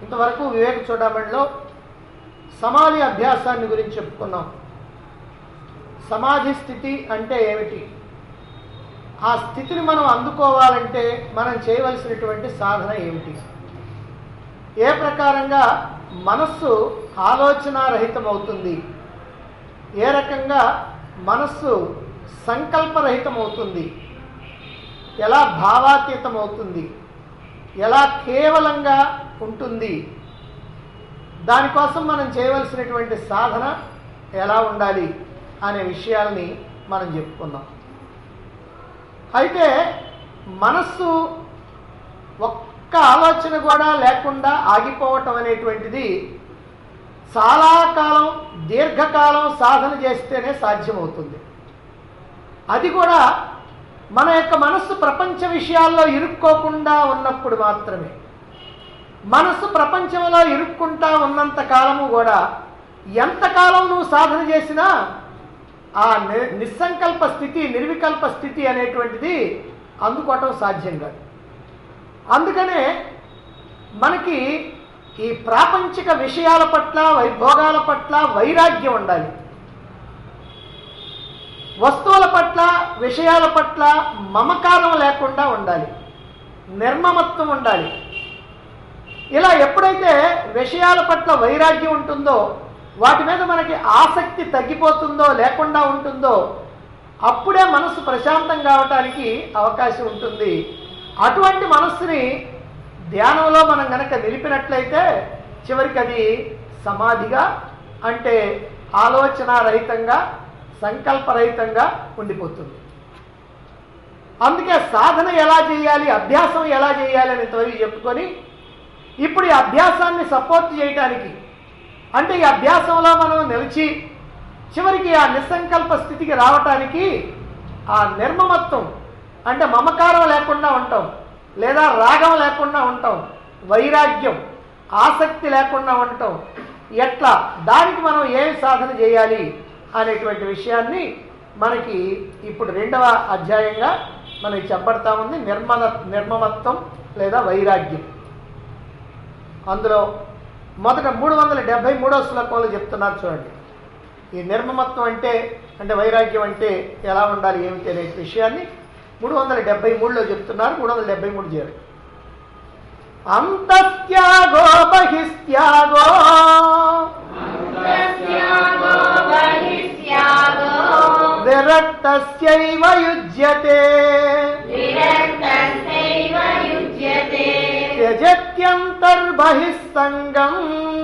ఇంతవరకు వివేక చూడమణిలో సమాధి అభ్యాసాన్ని గురించి చెప్పుకున్నాం సమాధి స్థితి అంటే ఏమిటి ఆ స్థితిని మనం అందుకోవాలంటే మనం చేయవలసినటువంటి సాధన ఏమిటి ఏ ప్రకారంగా మనస్సు ఆలోచనారహితమవుతుంది ఏ రకంగా మనస్సు సంకల్పరహితమవుతుంది ఎలా భావాతీతమవుతుంది ఎలా కేవలంగా ఉంటుంది దానికోసం మనం చేయవలసినటువంటి సాధన ఎలా ఉండాలి అనే విషయాల్ని మనం చెప్పుకున్నాం అయితే మనస్సు ఒక్క ఆలోచన కూడా లేకుండా ఆగిపోవటం అనేటువంటిది చాలా కాలం దీర్ఘకాలం సాధన చేస్తేనే సాధ్యమవుతుంది అది కూడా మన యొక్క మనస్సు ప్రపంచ విషయాల్లో ఇరుక్కోకుండా ఉన్నప్పుడు మాత్రమే మనస్సు ప్రపంచంలో ఇరుక్కుంటా ఉన్నంత కాలము కూడా ఎంతకాలం నువ్వు సాధన చేసినా ఆ ని- నిస్సంకల్ప స్థితి నిర్వికల్ప స్థితి అనేటువంటిది అందుకోవటం సాధ్యం కాదు అందుకనే మనకి ఈ ప్రాపంచిక విషయాల పట్ల వైభోగాల పట్ల వైరాగ్యం ఉండాలి వస్తువుల పట్ల విషయాల పట్ల మమకారం లేకుండా ఉండాలి నిర్మమత్వం ఉండాలి ఇలా ఎప్పుడైతే విషయాల పట్ల వైరాగ్యం ఉంటుందో వాటి మీద మనకి ఆసక్తి తగ్గిపోతుందో లేకుండా ఉంటుందో అప్పుడే మనసు ప్రశాంతం కావటానికి అవకాశం ఉంటుంది అటువంటి మనస్సుని ధ్యానంలో మనం గనక నిలిపినట్లయితే చివరికి అది సమాధిగా అంటే ఆలోచనారహితంగా సంకల్పరహితంగా ఉండిపోతుంది అందుకే సాధన ఎలా చేయాలి అభ్యాసం ఎలా చేయాలి అని ఇంతవరకు చెప్పుకొని ఇప్పుడు ఈ అభ్యాసాన్ని సపోర్ట్ చేయటానికి అంటే ఈ అభ్యాసంలో మనం నిలిచి చివరికి ఆ నిస్సంకల్ప స్థితికి రావటానికి ఆ నిర్మమత్వం అంటే మమకారం లేకుండా ఉంటాం లేదా రాగం లేకుండా ఉంటాం వైరాగ్యం ఆసక్తి లేకుండా ఉంటాం ఎట్లా దానికి మనం ఏమి సాధన చేయాలి అనేటువంటి విషయాన్ని మనకి ఇప్పుడు రెండవ అధ్యాయంగా మనకి చెప్పబడతా ఉంది నిర్మల నిర్మమత్వం లేదా వైరాగ్యం అందులో మొదట మూడు వందల డెబ్బై మూడో శ్లోకంలో చెప్తున్నారు చూడండి ఈ నిర్మమత్వం అంటే అంటే వైరాగ్యం అంటే ఎలా ఉండాలి ఏమిటి అనే విషయాన్ని మూడు వందల డెబ్బై మూడులో చెప్తున్నారు మూడు వందల డెబ్బై మూడు చేరు అంతత్యాగో బహిస్త్యాగో అంతస్యాగో బహిస్యాగో విరక్తస్యైవ యుజ్యతే విరక్తస్యైవ యుజ్యతే త్యజత్యంతర్బహిః సంగం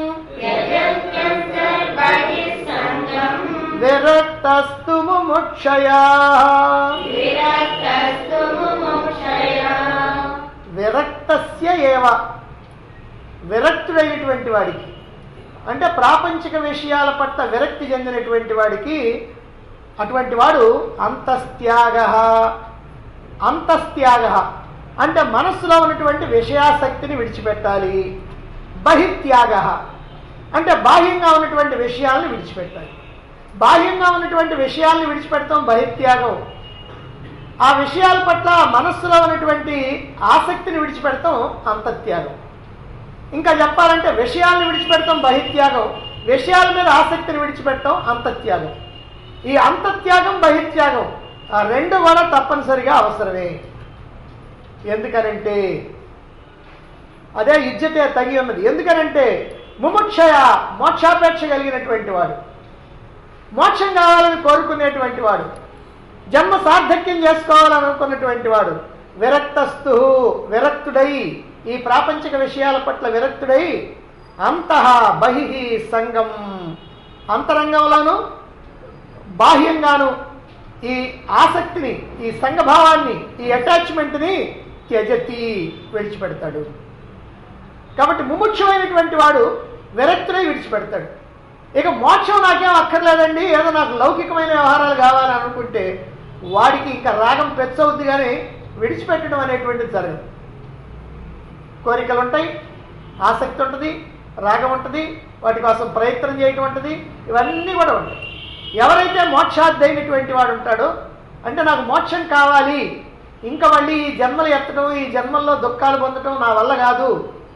యజత్యంతర్బహిస్సంగం విరక్తస్తు ముముక్షయా విరక్తస్తు ముముక్షయా విరక్తస్య ఏవ విరక్తుడైనటువంటి వాడికి అంటే ప్రాపంచిక విషయాల పట్ల విరక్తి చెందినటువంటి వాడికి అటువంటి వాడు అంతస్త్యాగ అంతస్త్యాగ అంటే మనస్సులో ఉన్నటువంటి విషయాసక్తిని విడిచిపెట్టాలి బహిత్యాగ అంటే బాహ్యంగా ఉన్నటువంటి విషయాలను విడిచిపెట్టాలి బాహ్యంగా ఉన్నటువంటి విషయాలను విడిచిపెడతాం బహిత్యాగం ఆ విషయాల పట్ల మనస్సులో ఉన్నటువంటి ఆసక్తిని విడిచిపెడతాం అంతత్యాగం ఇంకా చెప్పాలంటే విషయాలను విడిచిపెడతాం బహిత్యాగం విషయాల మీద ఆసక్తిని విడిచిపెడతాం అంతత్యాగం ఈ అంతత్యాగం బహిత్యాగం ఆ రెండు కూడా తప్పనిసరిగా అవసరమే ఎందుకనంటే అదే యుజ్యతే తగి ఉన్నది ఎందుకనంటే ముముక్షయ మోక్షాపేక్ష కలిగినటువంటి వాడు మోక్షం కావాలని కోరుకునేటువంటి వాడు జన్మ సార్థక్యం చేసుకోవాలని అనుకున్నటువంటి వాడు విరక్తస్తు విరక్తుడై ఈ ప్రాపంచిక విషయాల పట్ల విరక్తుడై అంతః బహి సంగం అంతరంగంలోను బాహ్యంగాను ఈ ఆసక్తిని ఈ సంఘభావాన్ని ఈ అటాచ్మెంట్ని త్యజతి విడిచిపెడతాడు కాబట్టి ముముక్షమైనటువంటి వాడు విరక్తులై విడిచిపెడతాడు ఇక మోక్షం నాకేం అక్కర్లేదండి ఏదో నాకు లౌకికమైన వ్యవహారాలు కావాలని అనుకుంటే వాడికి ఇంకా రాగం పెచ్చవుద్ది కానీ విడిచిపెట్టడం అనేటువంటిది జరగదు కోరికలు ఉంటాయి ఆసక్తి ఉంటుంది రాగం ఉంటుంది వాటి కోసం ప్రయత్నం చేయటం ఉంటుంది ఇవన్నీ కూడా ఉంటాయి ఎవరైతే మోక్షార్థైనటువంటి వాడు ఉంటాడో అంటే నాకు మోక్షం కావాలి ఇంకా మళ్ళీ ఈ జన్మలు ఎత్తడం ఈ జన్మల్లో దుఃఖాలు పొందడం నా వల్ల కాదు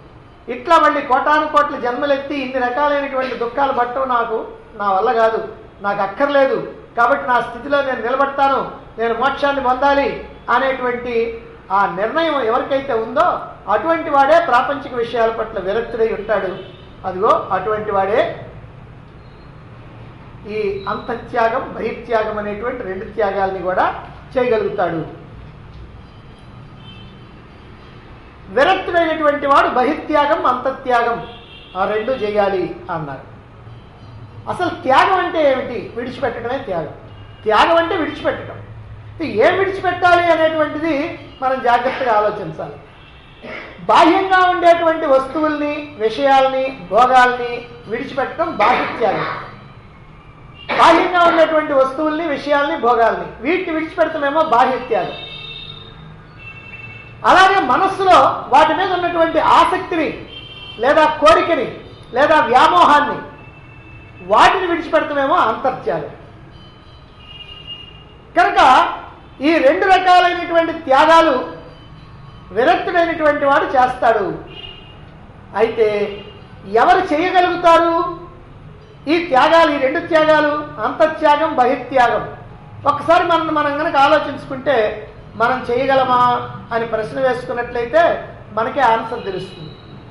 ఇట్లా మళ్ళీ కోటాను కోట్ల జన్మలెత్తి ఇన్ని రకాలైనటువంటి దుఃఖాలు పట్టడం నాకు నా వల్ల కాదు నాకు అక్కర్లేదు కాబట్టి నా స్థితిలో నేను నిలబడతాను నేను మోక్షాన్ని పొందాలి అనేటువంటి ఆ నిర్ణయం ఎవరికైతే ఉందో అటువంటి వాడే ప్రాపంచిక విషయాల పట్ల విరక్తుడై ఉంటాడు అదిగో అటువంటి వాడే ఈ అంతత్యాగం బహిర్త్యాగం అనేటువంటి రెండు త్యాగాల్ని కూడా చేయగలుగుతాడు విరక్తుడైనటువంటి వాడు బహిర్త్యాగం అంతత్యాగం ఆ రెండు చేయాలి అన్నారు అసలు త్యాగం అంటే ఏమిటి విడిచిపెట్టడమే త్యాగం త్యాగం అంటే విడిచిపెట్టడం ఇది ఏం విడిచిపెట్టాలి అనేటువంటిది మనం జాగ్రత్తగా ఆలోచించాలి బాహ్యంగా ఉండేటువంటి వస్తువుల్ని విషయాల్ని భోగాల్ని విడిచిపెట్టడం బాహ్యత్యాగం బాహ్యంగా ఉండేటువంటి వస్తువుల్ని విషయాల్ని భోగాల్ని వీటిని విడిచిపెడతామేమో బాహ్యత్యాగం అలాగే మనస్సులో వాటి మీద ఉన్నటువంటి ఆసక్తిని లేదా కోరికని లేదా వ్యామోహాన్ని వాటిని విడిచిపెడతామేమో అంతర్త్యాగం కనుక ఈ రెండు రకాలైనటువంటి త్యాగాలు విరక్తుడైనటువంటి వాడు చేస్తాడు అయితే ఎవరు చేయగలుగుతారు ఈ త్యాగాలు ఈ రెండు త్యాగాలు అంతత్యాగం బహిర్త్యాగం ఒకసారి మనం మనం కనుక ఆలోచించుకుంటే మనం చేయగలమా అని ప్రశ్న వేసుకున్నట్లయితే మనకే ఆన్సర్ తెలుస్తుంది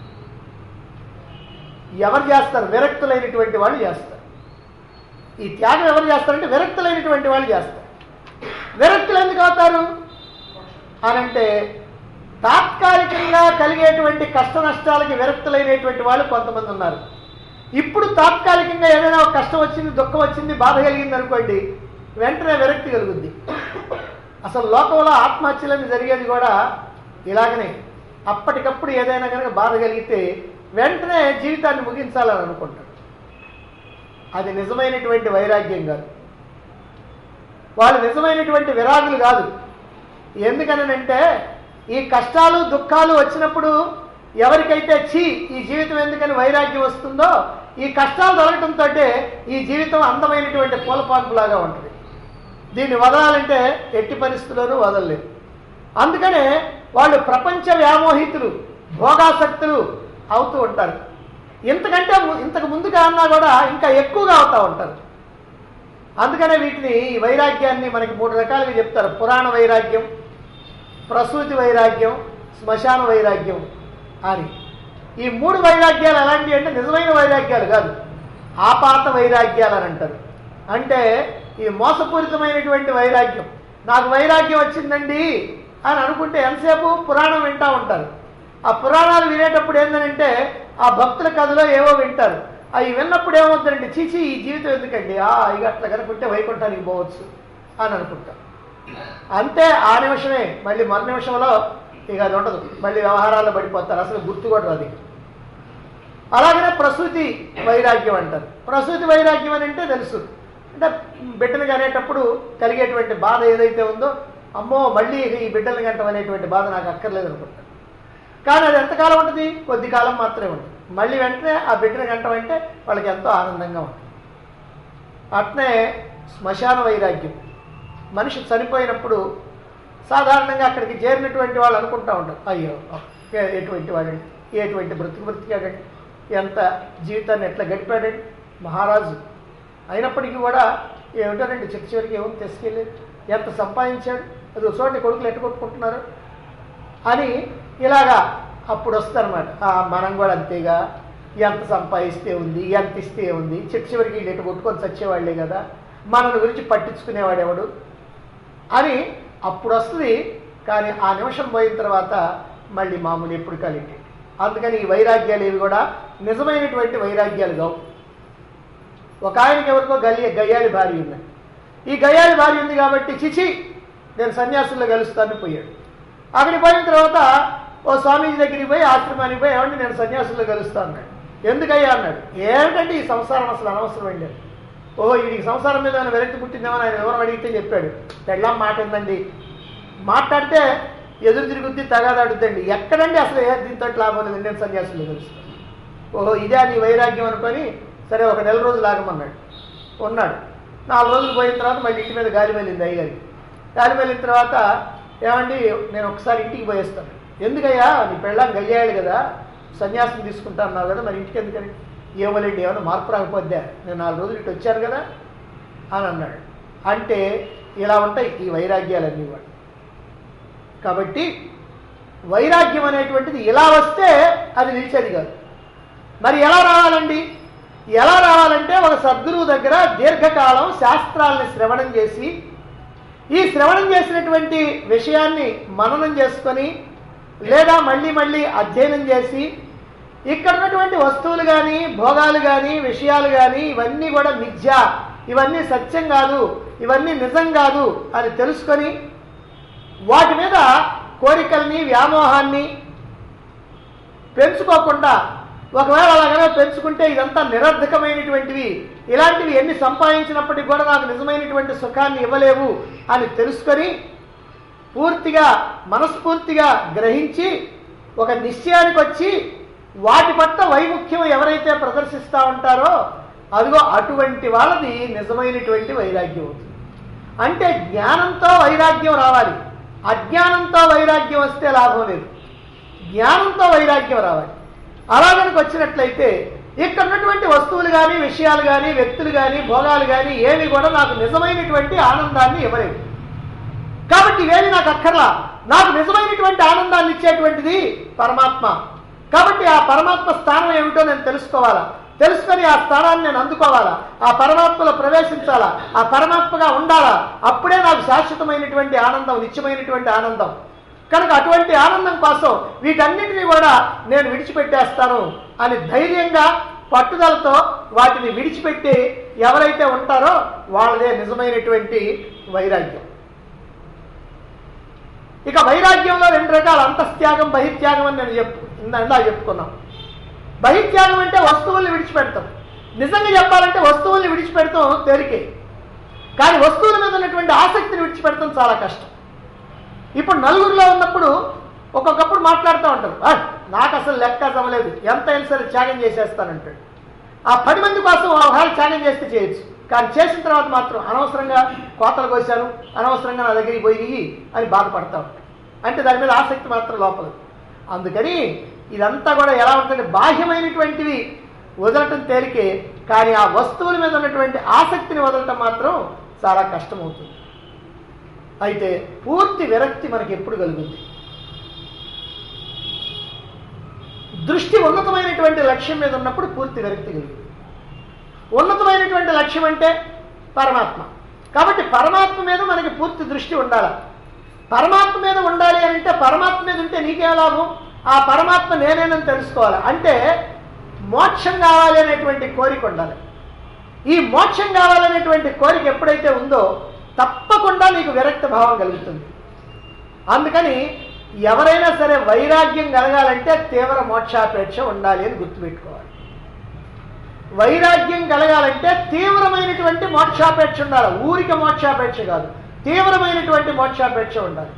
ఎవరు చేస్తారు విరక్తులైనటువంటి వాళ్ళు చేస్తారు ఈ త్యాగం ఎవరు చేస్తారంటే విరక్తులైనటువంటి వాళ్ళు చేస్తారు విరక్తులు ఎందుకు అవుతారు అనంటే తాత్కాలికంగా కలిగేటువంటి కష్ట నష్టాలకి విరక్తులైనటువంటి వాళ్ళు కొంతమంది ఉన్నారు ఇప్పుడు తాత్కాలికంగా ఏదైనా ఒక కష్టం వచ్చింది దుఃఖం వచ్చింది బాధ కలిగింది అనుకోండి వెంటనే విరక్తి కలుగుద్ది అసలు లోకంలో ఆత్మహత్యలని జరిగేది కూడా ఇలాగనే అప్పటికప్పుడు ఏదైనా కనుక బాధ కలిగితే వెంటనే జీవితాన్ని ముగించాలని అనుకుంటాడు అది నిజమైనటువంటి వైరాగ్యం కాదు వాళ్ళు నిజమైనటువంటి విరాగులు కాదు ఎందుకనంటే ఈ కష్టాలు దుఃఖాలు వచ్చినప్పుడు ఎవరికైతే చీ ఈ జీవితం ఎందుకని వైరాగ్యం వస్తుందో ఈ కష్టాలు తొలగటంతో ఈ జీవితం అందమైనటువంటి పూలపాన్పులాగా ఉంటుంది దీన్ని వదలాలంటే ఎట్టి పరిస్థితుల్లోనూ వదలలేరు అందుకనే వాళ్ళు ప్రపంచ వ్యామోహితులు భోగాసక్తులు అవుతూ ఉంటారు ఇంతకంటే ము- ఇంతకు ముందుగా అన్నా కూడా ఇంకా ఎక్కువగా అవుతూ ఉంటారు అందుకనే వీటిని ఈ వైరాగ్యాన్ని మనకి మూడు రకాలుగా చెప్తారు పురాణ వైరాగ్యం ప్రసూతి వైరాగ్యం శ్మశాన వైరాగ్యం అని ఈ మూడు వైరాగ్యాలు ఎలాంటివి అంటే నిజమైన వైరాగ్యాలు కాదు ఆపాత వైరాగ్యాలు అని అంటారు అంటే ఈ మోసపూరితమైనటువంటి వైరాగ్యం నాకు వైరాగ్యం వచ్చిందండి అని అనుకుంటే ఎంతసేపు పురాణం వింటా ఉంటారు ఆ పురాణాలు వినేటప్పుడు ఏంటంటే ఆ భక్తుల కథలో ఏవో వింటారు అవి విన్నప్పుడు ఏమవుతుందంటే చీచి ఈ జీవితం ఎందుకండి ఆ ఇక అట్లా కనుకుంటే వైకుంఠానికి పోవచ్చు అని అనుకుంటారు అంతే ఆ నిమిషమే మళ్ళీ మరు నిమిషంలో ఇక అది ఉండదు మళ్ళీ వ్యవహారాల్లో పడిపోతారు అసలు గుర్తు కూడా రాదు ఇక. అలాగనే ప్రసూతి వైరాగ్యం అంటారు ప్రసూతి వైరాగ్యం అని అంటే తెలుసు అంటే బిడ్డలు కనేటప్పుడు కలిగేటువంటి బాధ ఏదైతే ఉందో అమ్మో మళ్ళీ ఇక ఈ బిడ్డలు గంటం అనేటువంటి బాధ నాకు అక్కర్లేదు అనుకుంటారు కానీ అది ఎంతకాలం ఉంటుంది కొద్ది కాలం మాత్రమే ఉంటుంది మళ్ళీ వెంటనే ఆ బిడ్డను గంటం అంటే వాళ్ళకి ఎంతో ఆనందంగా ఉంటుంది అట్నే శ్మశాన వైరాగ్యం మనిషి చనిపోయినప్పుడు సాధారణంగా అక్కడికి చేరినటువంటి వాళ్ళు అనుకుంటా ఉంటారు అయ్యో ఏ- ఎటువంటి వాడండి ఎటువంటి బ్రతుకు బ్రతికాడండి ఎంత జీవితాన్ని ఎట్లా గడిపాడండి మహారాజు అయినప్పటికీ కూడా ఏమిటోనండి చిట్ట చివరికి ఏమో తీసుకెళ్ళేది ఎంత సంపాదించాడు అది ఒక చోట కొడుకులు ఎట్టుకొట్టుకుంటున్నారు అని ఇలాగా అప్పుడు వస్తారన్నమాట "ఆ, మనం కూడా అంతేగా ఎంత సంపాదిస్తే ఉంది ఎంత ఇస్తే ఉంది చిట్ట చివరికి వీళ్ళు ఎటు కొట్టుకొని చచ్చేవాళ్లే కదా మనల్ని గురించి పట్టించుకునేవాడు ఎవడు అని అప్పుడు వస్తుంది కానీ ఆ నిమిషం పోయిన తర్వాత మళ్ళీ మామూలు ఎప్పుడు కలిగి అందుకని ఈ వైరాగ్యాలు ఇవి కూడా నిజమైనటువంటి వైరాగ్యాలు కావు ఒక ఆయనకి ఎవరికో గలి గయ్యాలి భార్య ఉంది ఈ గయ్యాలి భార్య ఉంది కాబట్టి చిచి నేను సన్యాసుల్లో కలుస్తానని పోయాడు అక్కడికి పోయిన తర్వాత ఓ స్వామీజీ దగ్గరికి పోయి ఆశ్రమానికి పోయి ఏమండి నేను సన్యాసుల్లో కలుస్తాను అన్నాడు ఎందుకయ్యా అన్నాడు ఏమిటంటే ఈ సంసారం అసలు అనవసరం అండి ఓహో వీడికి సంసారం మీద ఏమైనా వెరక్తి పుట్టిందేమో ఆయన వివరం అడిగితే చెప్పాడు పెళ్ళాం మాట ఏందండి మాట్లాడితే ఎదురు తిరుగుద్ది తగాదాడుద్దండి ఎక్కడండి అసలు ఏ దీంతో లాభం లేదండి నేను సన్యాసుల్లో కలుస్తాను ఓహో ఇదే నీ వైరాగ్యం అనుకొని సరే ఒక నెల రోజులు ఆగమన్నాడు ఉన్నాడు నాలుగు రోజులు పోయిన తర్వాత మళ్ళీ ఇంటి మీద గాలి వెళ్ళింది అయ్యగారి గాలి వెళ్ళిన తర్వాత ఏమండి నేను ఒకసారి ఇంటికి పోయేస్తాను ఎందుకయ్యా నీ పెళ్ళాం గయ్యాడు కదా సన్యాసం తీసుకుంటా అన్నావు కదా మరి ఇంటికి ఎందుకని ఏమోలేండి ఏమైనా మార్పు రాకపోద్దా నేను నాలుగు రోజులు ఇటు వచ్చాను కదా అని అన్నాడు అంటే ఇలా ఉంటాయి ఈ వైరాగ్యాలన్నీ కూడా కాబట్టి వైరాగ్యం అనేటువంటిది ఇలా వస్తే అది నిలిచేది కాదు మరి ఎలా రావాలండి ఎలా రావాలంటే ఒక సద్గురువు దగ్గర దీర్ఘకాలం శాస్త్రాలని శ్రవణం చేసి ఈ శ్రవణం చేసినటువంటి విషయాన్ని మననం చేసుకొని లేదా మళ్ళీ మళ్ళీ అధ్యయనం చేసి ఇక్కడ ఉన్నటువంటి వస్తువులు కానీ భోగాలు కానీ విషయాలు కానీ ఇవన్నీ కూడా మిథ్య ఇవన్నీ సత్యం కాదు ఇవన్నీ నిజం కాదు అని తెలుసుకొని వాటి మీద కోరికల్ని వ్యామోహాన్ని పెంచుకోకుండా ఒకవేళ అలాగనే పెంచుకుంటే ఇదంతా నిరర్ధకమైనటువంటివి ఇలాంటివి ఎన్ని సంపాదించినప్పటికీ కూడా నాకు నిజమైనటువంటి సుఖాన్ని ఇవ్వలేవు అని తెలుసుకొని పూర్తిగా మనస్ఫూర్తిగా గ్రహించి ఒక నిశ్చయానికి వచ్చి వాటి పట్ల వైముఖ్యం ఎవరైతే ప్రదర్శిస్తూ ఉంటారో అదిగో అటువంటి వాళ్ళది నిజమైనటువంటి వైరాగ్యం అవుతుంది అంటే జ్ఞానంతో వైరాగ్యం రావాలి అజ్ఞానంతో వైరాగ్యం వస్తే లాభం లేదు జ్ఞానంతో వైరాగ్యం రావాలి అలా కనుక వచ్చినట్లయితే ఇక్కడ ఉన్నటువంటి వస్తువులు కానీ విషయాలు కానీ వ్యక్తులు కానీ భోగాలు కానీ ఏవి కూడా నాకు నిజమైనటువంటి ఆనందాన్ని ఇవ్వలేవు కాబట్టి ఇవేమి నాకు అక్కర్లా నాకు నిజమైనటువంటి ఆనందాన్ని ఇచ్చేటువంటిది పరమాత్మ కాబట్టి ఆ పరమాత్మ స్థానం ఏమిటో నేను తెలుసుకోవాలా తెలుసుకొని ఆ స్థానాన్ని నేను అందుకోవాలా ఆ పరమాత్మలో ప్రవేశించాలా ఆ పరమాత్మగా ఉండాలా అప్పుడే నాకు శాశ్వతమైనటువంటి ఆనందం నిత్యమైనటువంటి ఆనందం కనుక అటువంటి ఆనందం కోసం వీటన్నిటిని కూడా నేను విడిచిపెట్టేస్తాను అని ధైర్యంగా పట్టుదలతో వాటిని విడిచిపెట్టి ఎవరైతే ఉంటారో వాళ్ళదే నిజమైనటువంటి వైరాగ్యం ఇక వైరాగ్యంలో రెండు రకాల అంతఃత్యాగం బహిత్యాగం అని నేను చెప్పు ఇందా చెప్పుకున్నాం బహిత్యాగం అంటే వస్తువుల్ని విడిచిపెడతాం నిజంగా చెప్పాలంటే వస్తువుల్ని విడిచిపెడతాం తేలికే కానీ వస్తువుల మీద ఉన్నటువంటి ఆసక్తిని విడిచిపెడతాం చాలా కష్టం ఇప్పుడు నలుగురిలో ఉన్నప్పుడు ఒక్కొక్కప్పుడు మాట్లాడుతూ ఉంటారు "ఆ, నాకు అసలు లెక్క చదవలేదు ఎంత అయినా సరే త్యాగం చేసేస్తానంటాడు ఆ పది మంది కోసం ఒకవేళ త్యాగం చేస్తే చేయొచ్చు కానీ చేసిన తర్వాత మాత్రం అనవసరంగా కోతలు కోసాను అనవసరంగా నా దగ్గరికి పోయి అని బాధపడతా ఉంటాడు అంటే దాని మీద ఆసక్తి మాత్రం లోపల అందుకని ఇదంతా కూడా ఎలా ఉంటుంది బాహ్యమైనటువంటివి వదలటం తేలికే కానీ ఆ వస్తువుల మీద ఉన్నటువంటి ఆసక్తిని వదలటం మాత్రం చాలా కష్టమవుతుంది అయితే పూర్తి విరక్తి మనకి ఎప్పుడు కలుగుతుంది దృష్టి ఉన్నతమైనటువంటి లక్ష్యం మీద ఉన్నప్పుడు పూర్తి విరక్తి కలుగుతుంది ఉన్నతమైనటువంటి లక్ష్యం అంటే పరమాత్మ కాబట్టి పరమాత్మ మీద మనకి పూర్తి దృష్టి ఉండాలి పరమాత్మ మీద ఉండాలి అని అంటే పరమాత్మ మీద ఉంటే నీకే లాభం ఆ పరమాత్మ నేనేనని తెలుసుకోవాలి అంటే మోక్షం కావాలి అనేటువంటి కోరిక ఉండాలి ఈ మోక్షం కావాలనేటువంటి కోరిక ఎప్పుడైతే ఉందో తప్పకుండా నీకు విరక్త భావం కలుగుతుంది అందుకని ఎవరైనా సరే వైరాగ్యం కలగాలంటే తీవ్ర మోక్షాపేక్ష ఉండాలి అని గుర్తుపెట్టుకోవాలి వైరాగ్యం కలగాలంటే తీవ్రమైనటువంటి మోక్షాపేక్ష ఉండాలి ఊరిక మోక్షాపేక్ష కాదు తీవ్రమైనటువంటి మోక్షాపేక్ష ఉండాలి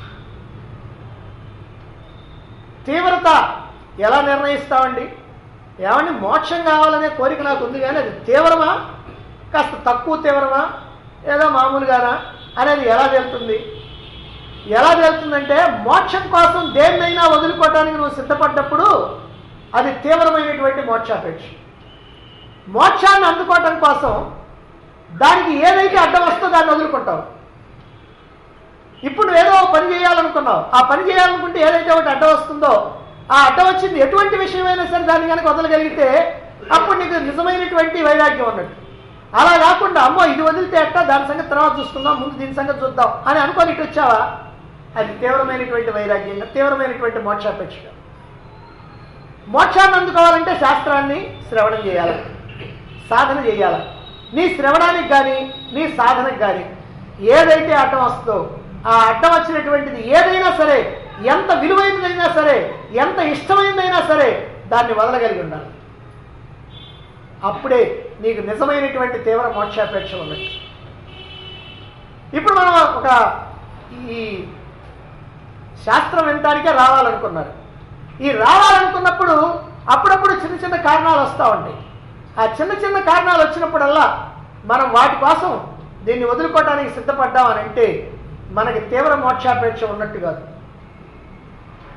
తీవ్రత ఎలా నిర్ణయిస్తామండి ఏమండి మోక్షం కావాలనే కోరిక నాకు ఉంది కానీ అది తీవ్రమా కాస్త తక్కువ తీవ్రమా ఏదో మామూలుగానా అనేది ఎలా తెలుస్తుంది ఎలా తెలుస్తుందంటే మోక్షం కోసం దేన్నైనా వదులుకోవటానికి నువ్వు సిద్ధపడ్డప్పుడు అది తీవ్రమైనటువంటి మోక్షాపేక్ష మోక్షాన్ని అందుకోవటం కోసం దానికి ఏదైతే అడ్డం వస్తుందో దాన్ని వదులుకుంటావు ఇప్పుడు ఏదో ఒక పని చేయాలనుకున్నావు ఆ పని చేయాలనుకుంటే ఏదైతే ఒకటి అడ్డం వస్తుందో ఆ అడ్డం వచ్చింది ఎటువంటి విషయమైనా సరే దాన్ని కనుక వదలగలిగితే అప్పుడు నీకు నిజమైనటువంటి వైరాగ్యం అన్నట్టు అలా కాకుండా అమ్మో ఇది వదిలితే ఎట్టా దాని సంగతి తర్వాత చూసుకుందాం ముందు దీని సంగతి చూద్దాం అని అనుకొని ఇటు వచ్చావా అది తీవ్రమైనటువంటి వైరాగ్యంగా తీవ్రమైనటువంటి మోక్షాపేక్ష మోక్షాన్ని అందుకోవాలంటే శాస్త్రాన్ని శ్రవణం చేయాలి సాధన చేయాలి నీ శ్రవణానికి కానీ నీ సాధనకు కానీ ఏదైతే అడ్డం వస్తుందో ఆ అడ్డం వచ్చినటువంటిది ఏదైనా సరే ఎంత విలువైనదైనా సరే ఎంత ఇష్టమైనదైనా సరే దాన్ని వదలగలిగి ఉండాలి అప్పుడే నీకు నిజమైనటువంటి తీవ్ర మోక్షాపేక్ష ఉన్నట్టు ఇప్పుడు మనం ఒక ఈ శాస్త్రం వినటానికే రావాలనుకున్నారు ఈ రావాలనుకున్నప్పుడు అప్పుడప్పుడు చిన్న చిన్న కారణాలు వస్తూ ఉంటాయి ఆ చిన్న చిన్న కారణాలు వచ్చినప్పుడల్లా మనం వాటి కోసం దీన్ని వదులుకోవడానికి సిద్ధపడ్డామని అంటే మనకి తీవ్ర మోక్షాపేక్ష ఉన్నట్టు కాదు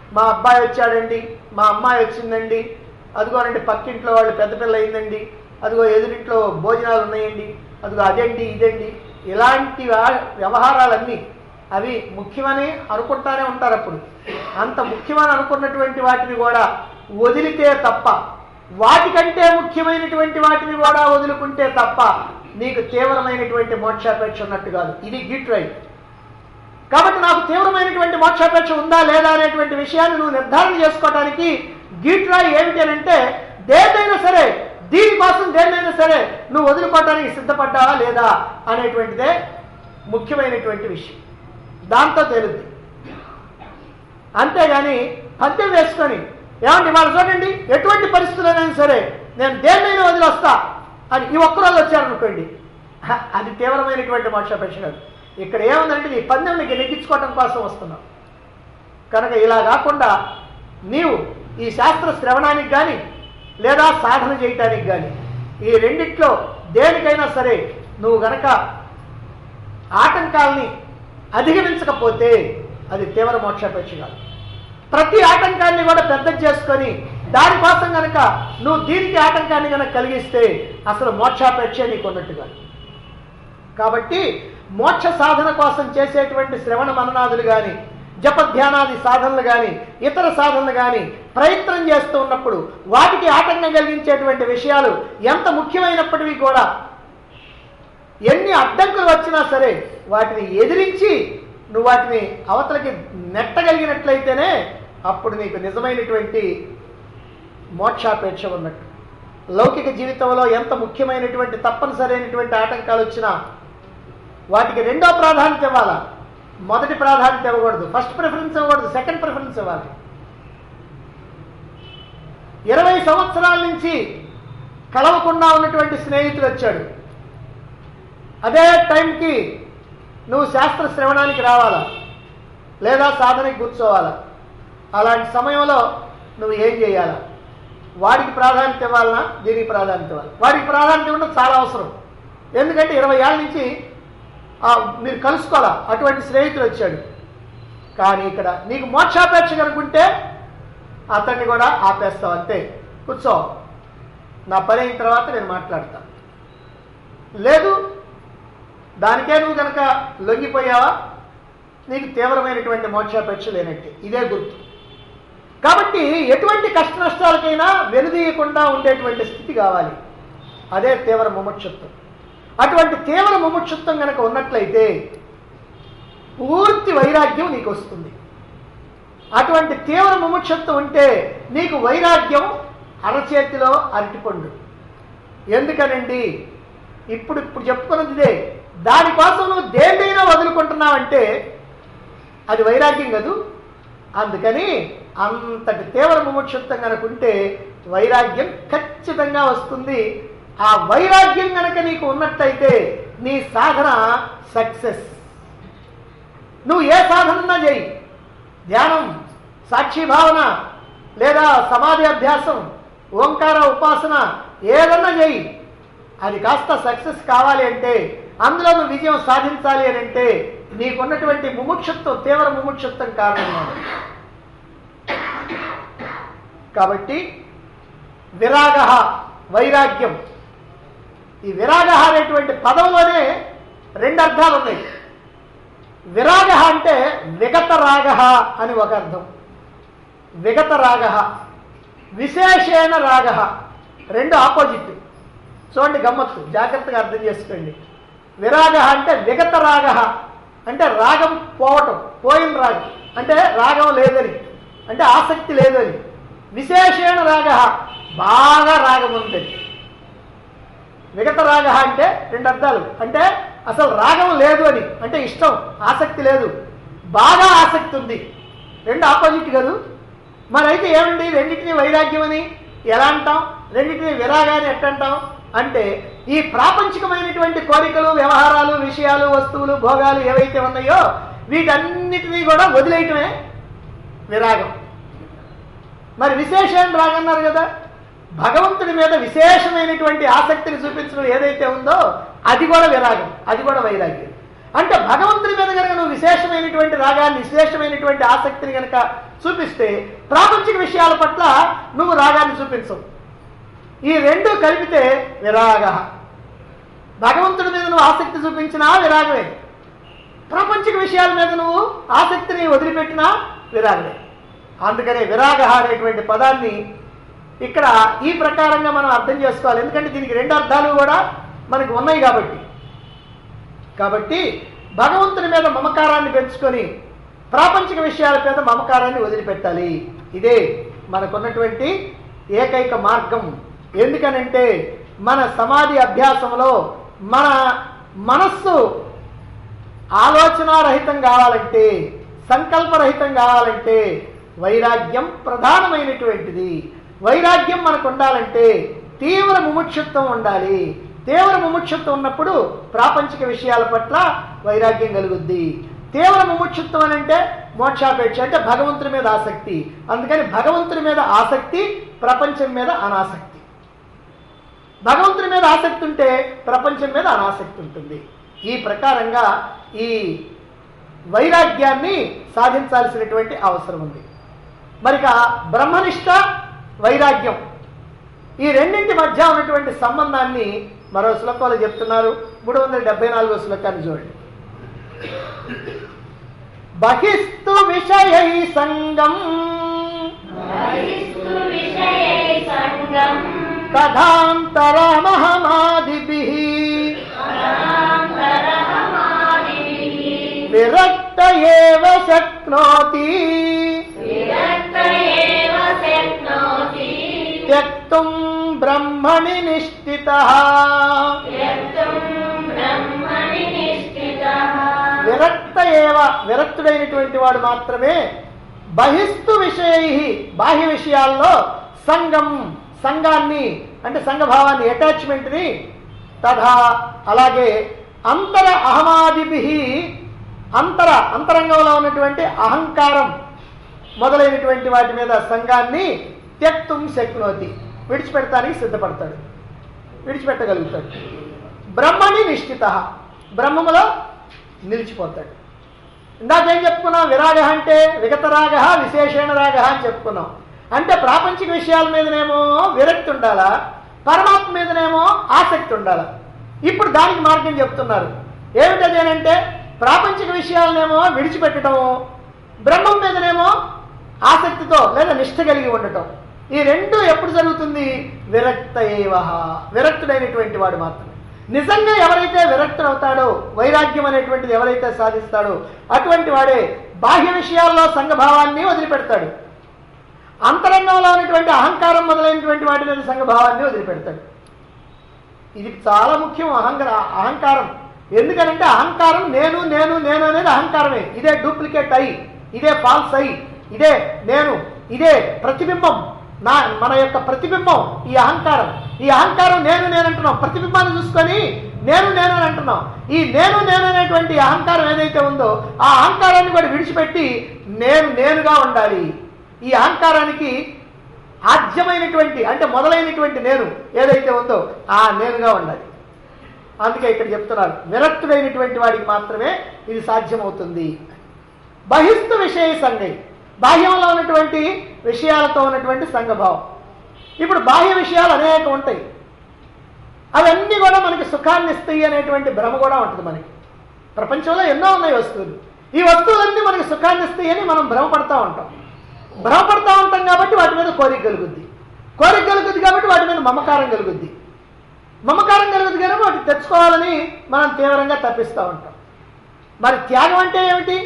మా అబ్బాయి వచ్చాడండి మా అమ్మాయి వచ్చిందండి అదిగోనండి పక్కింట్లో వాళ్ళు పెద్ద పిల్ల అయిందండి అదిగో ఎదురింట్లో భోజనాలు ఉన్నాయండి అదిగో అదండి ఇదండి ఇలాంటి వా- వ్యవహారాలన్నీ అవి ముఖ్యమని అనుకుంటానే ఉంటారు అప్పుడు అంత ముఖ్యమని అనుకున్నటువంటి వాటిని కూడా వదిలితే తప్ప వాటికంటే ముఖ్యమైనటువంటి వాటిని కూడా వదులుకుంటే తప్ప నీకు తీవ్రమైనటువంటి మోక్షాపేక్ష ఉన్నట్టు కాదు ఇది గిట్ రైట్ కాబట్టి నాకు తీవ్రమైనటువంటి మోక్షాపేక్ష ఉందా లేదా అనేటువంటి విషయాన్ని నువ్వు నిర్ధారణ చేసుకోవడానికి గీట్రాయ్ ఏమిటి అని అంటే దేన్నైనా సరే దీనికోసం దేన్నైనా సరే నువ్వు వదులుకోవడానికి సిద్ధపడ్డావా లేదా అనేటువంటిదే ముఖ్యమైనటువంటి విషయం దాంతో తేలుద్ది అంతేగాని పందెం వేసుకొని ఏమండి వాళ్ళు చూడండి ఎటువంటి పరిస్థితులైనా సరే నేను దేన్నైనా వదిలొస్తా అని ఈ ఒక్కరోజు వచ్చారనుకోండి హ, అది తీవ్రమైనటువంటి మోక్షాపేక్ష కాదు ఇక్కడ ఏముందంటే నీ పందెం నీకు నెగ్గించుకోవటం కోసం వస్తున్నావు కనుక ఇలా కాకుండా నీవు ఈ శాస్త్ర శ్రవణానికి కానీ లేదా సాధన చేయటానికి కానీ ఈ రెండిట్లో దేనికైనా సరే నువ్వు గనక ఆటంకాల్ని అధిగమించకపోతే అది తీవ్ర మోక్షాపేక్ష కాదు ప్రతి ఆటంకాన్ని కూడా పెద్ద చేసుకొని దానికోసం గనక నువ్వు దీనికి ఆటంకాన్ని గనక కలిగిస్తే అసలు మోక్షాపేక్ష నీకు ఉన్నట్టు కాదు కాబట్టి మోక్ష సాధన కోసం చేసేటువంటి శ్రవణ మననాదులు కానీ జపధ్యానాది సాధనలు కానీ ఇతర సాధనలు కానీ ప్రయత్నం చేస్తూ ఉన్నప్పుడు వాటికి ఆటంకం కలిగించేటువంటి విషయాలు ఎంత ముఖ్యమైనప్పటికీ కూడా ఎన్ని అడ్డంకులు వచ్చినా సరే వాటిని ఎదిరించి నువ్వు వాటిని అవతలకి నెట్టగలిగినట్లయితేనే అప్పుడు నీకు నిజమైనటువంటి మోక్షాపేక్ష ఉన్నట్టు లౌకిక జీవితంలో ఎంత ముఖ్యమైనటువంటి తప్పనిసరైనటువంటి ఆటంకాలు వచ్చినా వాటికి రెండో ప్రాధాన్యత ఇవ్వాలా మొదటి ప్రాధాన్యత ఇవ్వకూడదు ఫస్ట్ ప్రిఫరెన్స్ ఇవ్వకూడదు సెకండ్ ప్రిఫరెన్స్ ఇవ్వాలి ఇరవై సంవత్సరాల నుంచి కలవకుండా ఉన్నటువంటి స్నేహితుడు వచ్చాడు అదే టైంకి నువ్వు శాస్త్ర శ్రవణానికి రావాలా లేదా సాధనకి కూర్చోవాలా అలాంటి సమయంలో నువ్వు ఏం చేయాలా వాడికి ప్రాధాన్యత ఇవ్వాలనా దీనికి ప్రాధాన్యత ఇవ్వాలి వాడికి ప్రాధాన్యత ఇవ్వడం చాలా అవసరం ఎందుకంటే ఇరవై ఏళ్ళ నుంచి ఆ, మీరు కలుసుకోవాలా అటువంటి స్నేహితుడు వచ్చాడు కానీ ఇక్కడ నీకు మోక్షాపేక్ష కనుకుంటే అతన్ని కూడా ఆపేస్తావు అంతే కూర్చో నా పని అయిన తర్వాత నేను మాట్లాడతాను లేదు దానికే నువ్వు కనుక లొంగిపోయావా నీకు తీవ్రమైనటువంటి మోక్షాపేక్ష లేనట్టే ఇదే గుర్తు కాబట్టి ఎటువంటి కష్ట నష్టాలకైనా వెనుదీయకుండా ఉండేటువంటి స్థితి కావాలి అదే తీవ్ర ముముక్షత్వం అటువంటి తీవ్ర ముముక్షత్వం కనుక ఉన్నట్లయితే పూర్తి వైరాగ్యం నీకు వస్తుంది అటువంటి తీవ్ర ముముక్షత్వం ఉంటే నీకు వైరాగ్యం అరచేతిలో అరటిపండు ఎందుకనండి ఇప్పుడు ఇప్పుడు చెప్పుకున్నది ఇదే దానికోసం నువ్వు దేన్నైనా వదులుకుంటున్నావంటే అది వైరాగ్యం కదూ అందుకని అంతటి తీవ్ర ముముక్షత్వం కనుక ఉంటే వైరాగ్యం ఖచ్చితంగా వస్తుంది ఆ వైరాగ్యం కనుక నీకు ఉన్నట్టయితే నీ సాధన సక్సెస్ నువ్వు ఏ సాధన చేయి ధ్యానం సాక్షి భావన లేదా సమాధి అభ్యాసం ఓంకార ఉపాసన ఏదన్నా చేయి అది కాస్త సక్సెస్ కావాలి అంటే అందులో నువ్వు విజయం సాధించాలి అని అంటే నీకున్నటువంటి ముముక్షత్వం తీవ్ర ముముక్షత్వం కారణంగా కాబట్టి విరాగ వైరాగ్యం ఈ విరాగ అనేటువంటి పదంలోనే రెండు అర్థాలు ఉన్నాయి విరాగ అంటే విగత రాగ అని ఒక అర్థం విగత రాగ విశేషేణ రాగ రెండు ఆపోజిట్ చూడండి గమ్మత్తు జాగ్రత్తగా అర్థం చేసుకోండి విరాగ అంటే విగత రాగ అంటే రాగం పోవటం పోయిన రాగం అంటే రాగం లేదని అంటే ఆసక్తి లేదని విశేషేణ రాగ బాగా రాగం ఉంటుంది విగత రాగ అంటే రెండు అర్థాలు అంటే అసలు రాగం లేదు అని అంటే ఇష్టం ఆసక్తి లేదు బాగా ఆసక్తి ఉంది రెండు ఆపోజిట్ కదూ మరి అయితే ఏమండి రెండింటిని వైరాగ్యం అని ఎలా అంటాం రెండింటిని విరాగాన్ని ఎట్టంటాం అంటే ఈ ప్రాపంచికమైనటువంటి కోరికలు వ్యవహారాలు విషయాలు వస్తువులు భోగాలు ఏవైతే ఉన్నాయో వీటన్నిటినీ కూడా వదిలేయటమే విరాగం మరి విశేషం రాగన్నారు కదా భగవంతుడి మీద విశేషమైనటువంటి ఆసక్తిని చూపించడం ఏదైతే ఉందో అది కూడా విరాగం అది కూడా వైరాగ్యం అంటే భగవంతుని మీద కనుక నువ్వు విశేషమైనటువంటి రాగాన్ని విశేషమైనటువంటి ఆసక్తిని కనుక చూపిస్తే ప్రాపంచిక విషయాల పట్ల నువ్వు రాగాన్ని చూపించవు ఈ రెండు కలిపితే విరాగ భగవంతుడి మీద నువ్వు ఆసక్తి చూపించినా విరాగమే ప్రాపంచిక విషయాల మీద నువ్వు ఆసక్తిని వదిలిపెట్టినా విరాగమే అందుకనే విరాగ అనేటువంటి పదాన్ని ఇక్కడ ఈ ప్రకారంగా మనం అర్థం చేసుకోవాలి ఎందుకంటే దీనికి రెండు అర్థాలు కూడా మనకి ఉన్నాయి కాబట్టి కాబట్టి భగవంతుని మీద మమకారాన్ని పెంచుకొని ప్రాపంచిక విషయాల మీద మమకారాన్ని వదిలిపెట్టాలి ఇదే మనకున్నటువంటి ఏకైక మార్గం ఎందుకనంటే మన సమాధి అభ్యాసంలో మన మనస్సు ఆలోచనారహితం కావాలంటే సంకల్పరహితం కావాలంటే వైరాగ్యం ప్రధానమైనటువంటిది వైరాగ్యం మనకు ఉండాలంటే తీవ్ర ముముక్షుత్వం ఉండాలి తీవ్ర ముముక్షుత్వం ఉన్నప్పుడు ప్రాపంచిక విషయాల పట్ల వైరాగ్యం కలుగుద్ది తీవ్ర ముముక్షుత్వం అని అంటే మోక్షాపేక్ష అంటే భగవంతుని మీద ఆసక్తి అందుకని భగవంతుని మీద ఆసక్తి ప్రపంచం మీద అనాసక్తి భగవంతుని మీద ఆసక్తి ఉంటే ప్రపంచం మీద అనాసక్తి ఉంటుంది ఈ ప్రకారంగా ఈ వైరాగ్యాన్ని సాధించాల్సినటువంటి అవసరం ఉంది మరిక బ్రహ్మనిష్ట వైరాగ్యం ఈ రెండింటి మధ్య ఉన్నటువంటి సంబంధాన్ని మరో శ్లోకంలో చెప్తున్నారు మూడు వందల డెబ్బై నాలుగో శ్లోకాన్ని చూడండి బహిస్తు విషయై సంగం బహిస్తు విషయై సంగం కథాంతరమహమాదిభి పరాంతరహమాదిభిః విరక్త ఏవ శక్నోతి విరక్త ఏవ శక్నోతి త్యక్తుం బ్రహ్మణి నిష్ఠిత త్యక్తుం బ్రహ్మణి నిష్ఠితః విరక్త ఏవ విరక్తుడైనటువంటి వాడు మాత్రమే బహిస్తు విషయై బాహ్య విషయాల్లో సంఘం సంఘాన్ని అంటే సంఘభావాన్ని అటాచ్మెంట్ని తథా అలాగే అంతర అహమాదిభి అంతర అంతరంగంలో ఉన్నటువంటి అహంకారం మొదలైనటువంటి వాటి మీద సంఘాన్ని త్యక్తుం శక్నోతి విడిచిపెడతానికి సిద్ధపడతాడు విడిచిపెట్టగలుగుతాడు బ్రహ్మని నిశ్చిత బ్రహ్మములో నిలిచిపోతాడు ఇందాకేం చెప్పుకున్నాం విరాగ అంటే విగతరాగ విశేషణ రాగ అని చెప్పుకున్నాం అంటే ప్రాపంచిక విషయాల మీదనేమో విరక్తి ఉండాలా పరమాత్మ మీదనేమో ఆసక్తి ఉండాలా ఇప్పుడు దానికి మార్గం చెప్తున్నారు ఏమిటది అని అంటే ప్రాపంచిక విషయాలనేమో విడిచిపెట్టడము బ్రహ్మం మీదనేమో ఆసక్తితో లేదా నిష్ఠ కలిగి ఉండటం ఈ రెండు ఎప్పుడు జరుగుతుంది విరక్త ఏవహ విరక్తుడైనటువంటి వాడు మాత్రమే నిజంగా ఎవరైతే విరక్తుడవుతాడో వైరాగ్యం అనేటువంటిది ఎవరైతే సాధిస్తాడో అటువంటి వాడే బాహ్య విషయాల్లో సంఘభావాన్ని వదిలిపెడతాడు అంతరంగంలో ఉన్నటువంటి అహంకారం మొదలైనటువంటి వాటి మీద సంఘభావాన్ని వదిలిపెడతాడు ఇది చాలా ముఖ్యం అహంకార అహంకారం ఎందుకనంటే అహంకారం నేను నేను నేను అనేది అహంకారమే ఇదే డూప్లికేట్ ఐ ఇదే ఫాల్స్ ఐ ఇదే నేను ఇదే ప్రతిబింబం నా మన యొక్క ప్రతిబింబం ఈ అహంకారం ఈ అహంకారం నేను నేను అంటున్నాం ప్రతిబింబాన్ని చూసుకొని నేను నేను అని అంటున్నాం ఈ నేను నేను అనేటువంటి అహంకారం ఏదైతే ఉందో ఆ అహంకారాన్ని కూడా విడిచిపెట్టి నేను నేనుగా ఉండాలి ఈ అహంకారానికి ఆద్యమైనటువంటి అంటే మొదలైనటువంటి నేను ఏదైతే ఉందో ఆ నేనుగా ఉండాలి అందుకే ఇక్కడ చెప్తున్నారు విరక్తుడైనటువంటి వాడికి మాత్రమే ఇది సాధ్యమవుతుంది బహిస్తు విషయ సంఘం బాహ్యంలో ఉన్నటువంటి విషయాలతో ఉన్నటువంటి సంఘభావం ఇప్పుడు బాహ్య విషయాలు అనేక ఉంటాయి అవన్నీ కూడా మనకి సుఖాన్ని ఇస్తాయి అనేటువంటి భ్రమ కూడా ఉంటుంది మనకి ప్రపంచంలో ఎన్నో ఉన్నాయి వస్తువులు ఈ వస్తువులన్నీ మనకి సుఖాన్ని ఇస్తాయి అని మనం భ్రమపడతా ఉంటాం భ్రమపడతా ఉంటాం కాబట్టి వాటి మీద కోరిక కలుగుద్ది కోరిక కలుగుద్ది కాబట్టి వాటి మీద మమకారం కలుగుద్ది మమకారం కలుగుద్ది కానీ వాటిని తెచ్చుకోవాలని మనం తీవ్రంగా తప్పిస్తూ ఉంటాం మరి త్యాగం అంటే ఏమిటి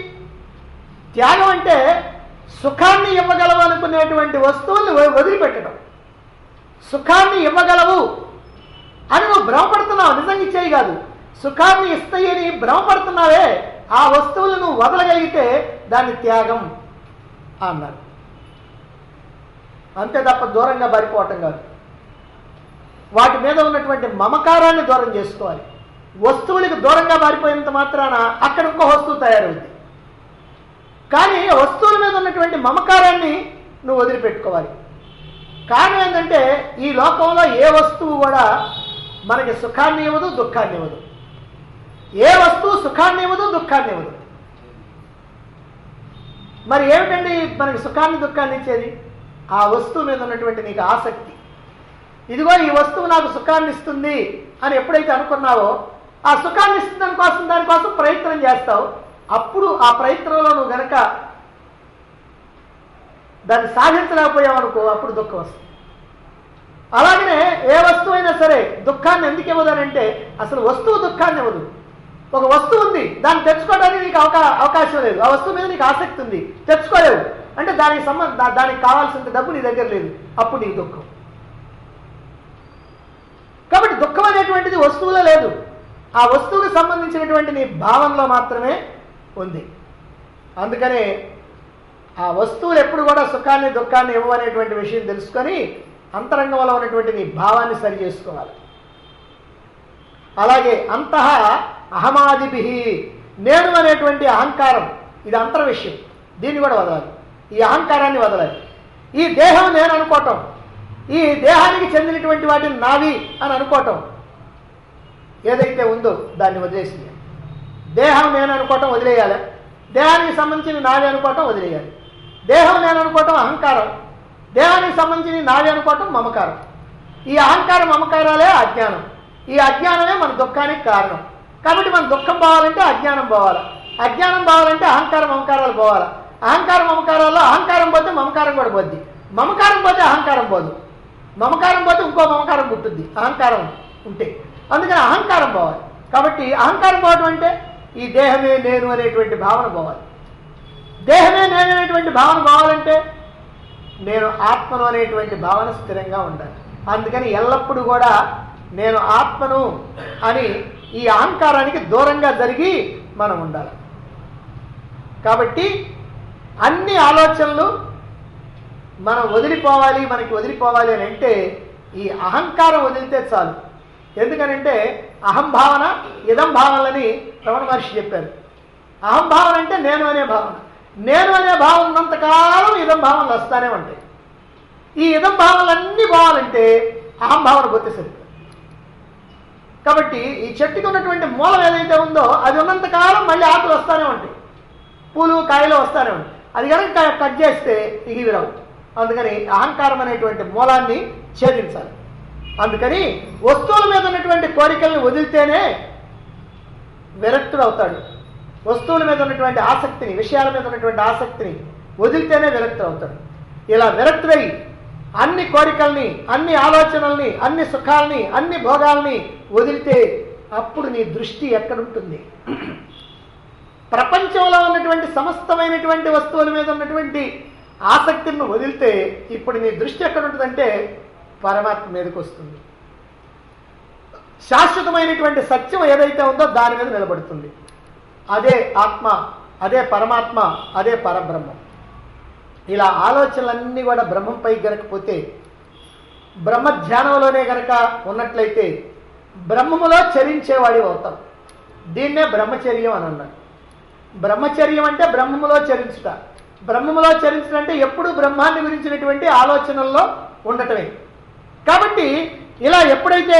త్యాగం అంటే సుఖాన్ని ఇవ్వగలవు అనుకునేటువంటి వస్తువుల్ని వ- వదిలిపెట్టడం సుఖాన్ని ఇవ్వగలవు అని నువ్వు భ్రమపడుతున్నావు నిజంగా ఇచ్చేయి కాదు సుఖాన్ని ఇస్తాయని భ్రమపడుతున్నావే ఆ వస్తువులు నువ్వు వదలగలిగితే దాన్ని త్యాగం అన్నారు అంతే తప్ప దూరంగా పారిపోవటం కాదు వాటి మీద ఉన్నటువంటి మమకారాన్ని దూరం చేసుకోవాలి వస్తువులకు దూరంగా పారిపోయినంత మాత్రాన అక్కడ ఇంకో వస్తువు తయారవుతుంది కానీ వస్తువుల మీద ఉన్నటువంటి మమకారాన్ని నువ్వు వదిలిపెట్టుకోవాలి కారణం ఏంటంటే ఈ లోకంలో ఏ వస్తువు కూడా మనకి సుఖాన్ని ఇవ్వదు దుఃఖాన్ని ఇవ్వదు ఏ వస్తువు సుఖాన్ని ఇవ్వదు దుఃఖాన్ని ఇవ్వదు మరి ఏమిటండి మనకి సుఖాన్ని దుఃఖాన్ని ఇచ్చేది ఆ వస్తువు మీద ఉన్నటువంటి నీకు ఆసక్తి ఇదిగో ఈ వస్తువు నాకు సుఖాన్ని ఇస్తుంది అని ఎప్పుడైతే అనుకున్నావో ఆ సుఖాన్ని ఇస్తుంది దానికోసం దానికోసం ప్రయత్నం చేస్తావు అప్పుడు ఆ ప్రయత్నంలో నువ్వు గనక దాన్ని సాధించలేకపోయావు అనుకో అప్పుడు దుఃఖం వస్తుంది అలాగనే ఏ వస్తువు అయినా సరే దుఃఖాన్ని ఎందుకు ఇవ్వదనంటే అసలు వస్తువు దుఃఖాన్ని ఇవ్వదు ఒక వస్తువు ఉంది దాన్ని తెచ్చుకోవడానికి నీకు అవకా అవకాశం లేదు ఆ వస్తువు మీద నీకు ఆసక్తి ఉంది తెచ్చుకోలేవు అంటే దానికి సంబంధ దా- దానికి కావాల్సినంత డబ్బు నీ దగ్గర లేదు అప్పుడు నీకు దుఃఖం కాబట్టి దుఃఖం అనేటువంటిది వస్తువులో లేదు ఆ వస్తువుకు సంబంధించినటువంటి నీ భావనలో మాత్రమే ఉంది అందుకనే ఆ వస్తువులు ఎప్పుడు కూడా సుఖాన్ని దుఃఖాన్ని ఇవ్వనేటువంటి విషయం తెలుసుకొని అంతరంగంలో ఉన్నటువంటి నీ భావాన్ని సరి చేసుకోవాలి అలాగే అంతః అహమాదిభి నేను అనేటువంటి అహంకారం ఇది అంతర విషయం దీన్ని కూడా వదలాలి ఈ అహంకారాన్ని వదలాలి ఈ దేహం నేను అనుకోవటం ఈ దేహానికి చెందినటువంటి వాటిని నావి అని అనుకోవటం ఏదైతే ఉందో దాన్ని వదిలేసింది దేహం నేను అనుకోవటం వదిలేయాలి దేహానికి సంబంధించిన నావి అనుకోవటం వదిలేయాలి దేహం నేను అనుకోవటం అహంకారం దేహానికి సంబంధించిన నావి అనుకోవటం మమకారం ఈ అహంకారం మమకారాలే అజ్ఞానం ఈ అజ్ఞానమే మన దుఃఖానికి కారణం కాబట్టి మన దుఃఖం పోవాలంటే అజ్ఞానం పోవాలి అజ్ఞానం పోవాలంటే అహంకారం మమకారాలు పోవాలి అహంకారం మమకారాల్లో అహంకారం పోతే మమకారం కూడా పోద్ది మమకారం పోతే అహంకారం పోదు మమకారం పోతే ఇంకో మమకారం పుట్టుద్ది అహంకారం ఉంటే అందుకని అహంకారం పోవాలి కాబట్టి అహంకారం పోవడం అంటే ఈ దేహమే నేను అనేటువంటి భావన పోవాలి దేహమే నేను అనేటువంటి భావన పోవాలంటే నేను ఆత్మను అనేటువంటి భావన స్థిరంగా ఉండాలి అందుకని ఎల్లప్పుడూ కూడా నేను ఆత్మను అని ఈ అహంకారానికి దూరంగా జరిగి మనం ఉండాలి కాబట్టి అన్ని ఆలోచనలు మనం వదిలిపోవాలి మనకి వదిలిపోవాలి అని అంటే ఈ అహంకారం వదిలితే చాలు ఎందుకనంటే అహంభావన ఇదం భావనలని రమణ మహర్షి చెప్పారు అహంభావన అంటే నేను అనే భావన నేను అనే భావన ఉన్నంతకాలం ఇదం భావనలు వస్తానే ఉంటాయి ఈ ఇదం భావనలన్నీ పోవాలంటే అహంభావన పోతే సరిపోతుంది కాబట్టి ఈ చెట్టుకి ఉన్నటువంటి మూలం ఏదైతే ఉందో అది ఉన్నంతకాలం మళ్ళీ ఆకులు వస్తానే ఉంటాయి పూలు కాయలు వస్తానే ఉంటాయి అది కనుక కట్ చేస్తే ఇక ఇవి రావు అందుకని అహంకారం అనేటువంటి మూలాన్ని ఛేదించాలి అందుకని వస్తువుల మీద ఉన్నటువంటి కోరికల్ని వదిలితేనే విరక్తుడు అవుతాడు వస్తువుల మీద ఉన్నటువంటి ఆసక్తిని విషయాల మీద ఉన్నటువంటి ఆసక్తిని వదిలితేనే విరక్తుడు అవుతాడు ఇలా విరక్తుడై అన్ని కోరికల్ని అన్ని ఆలోచనల్ని అన్ని సుఖాల్ని అన్ని భోగాల్ని వదిలితే అప్పుడు నీ దృష్టి ఎక్కడుంటుంది ప్రపంచంలో ఉన్నటువంటి సమస్తమైనటువంటి వస్తువుల మీద ఉన్నటువంటి ఆసక్తిని వదిలితే ఇప్పుడు నీ దృష్టి ఎక్కడ ఉంటుందంటే పరమాత్మ మీదకి వస్తుంది శాశ్వతమైనటువంటి సత్యం ఏదైతే ఉందో దాని మీద నిలబడుతుంది అదే ఆత్మ అదే పరమాత్మ అదే పరబ్రహ్మం ఇలా ఆలోచనలన్నీ కూడా బ్రహ్మంపై గనకపోతే బ్రహ్మ ధ్యానంలోనే గనక ఉన్నట్లయితే బ్రహ్మములో చరించేవాడి అవుతాం దీన్నే బ్రహ్మచర్యం అని అన్నాడు బ్రహ్మచర్యం అంటే బ్రహ్మములో చరించుట బ్రహ్మములో చరించడం అంటే ఎప్పుడు బ్రహ్మాన్ని గురించినటువంటి ఆలోచనల్లో ఉండటమే కాబట్టి ఇలా ఎప్పుడైతే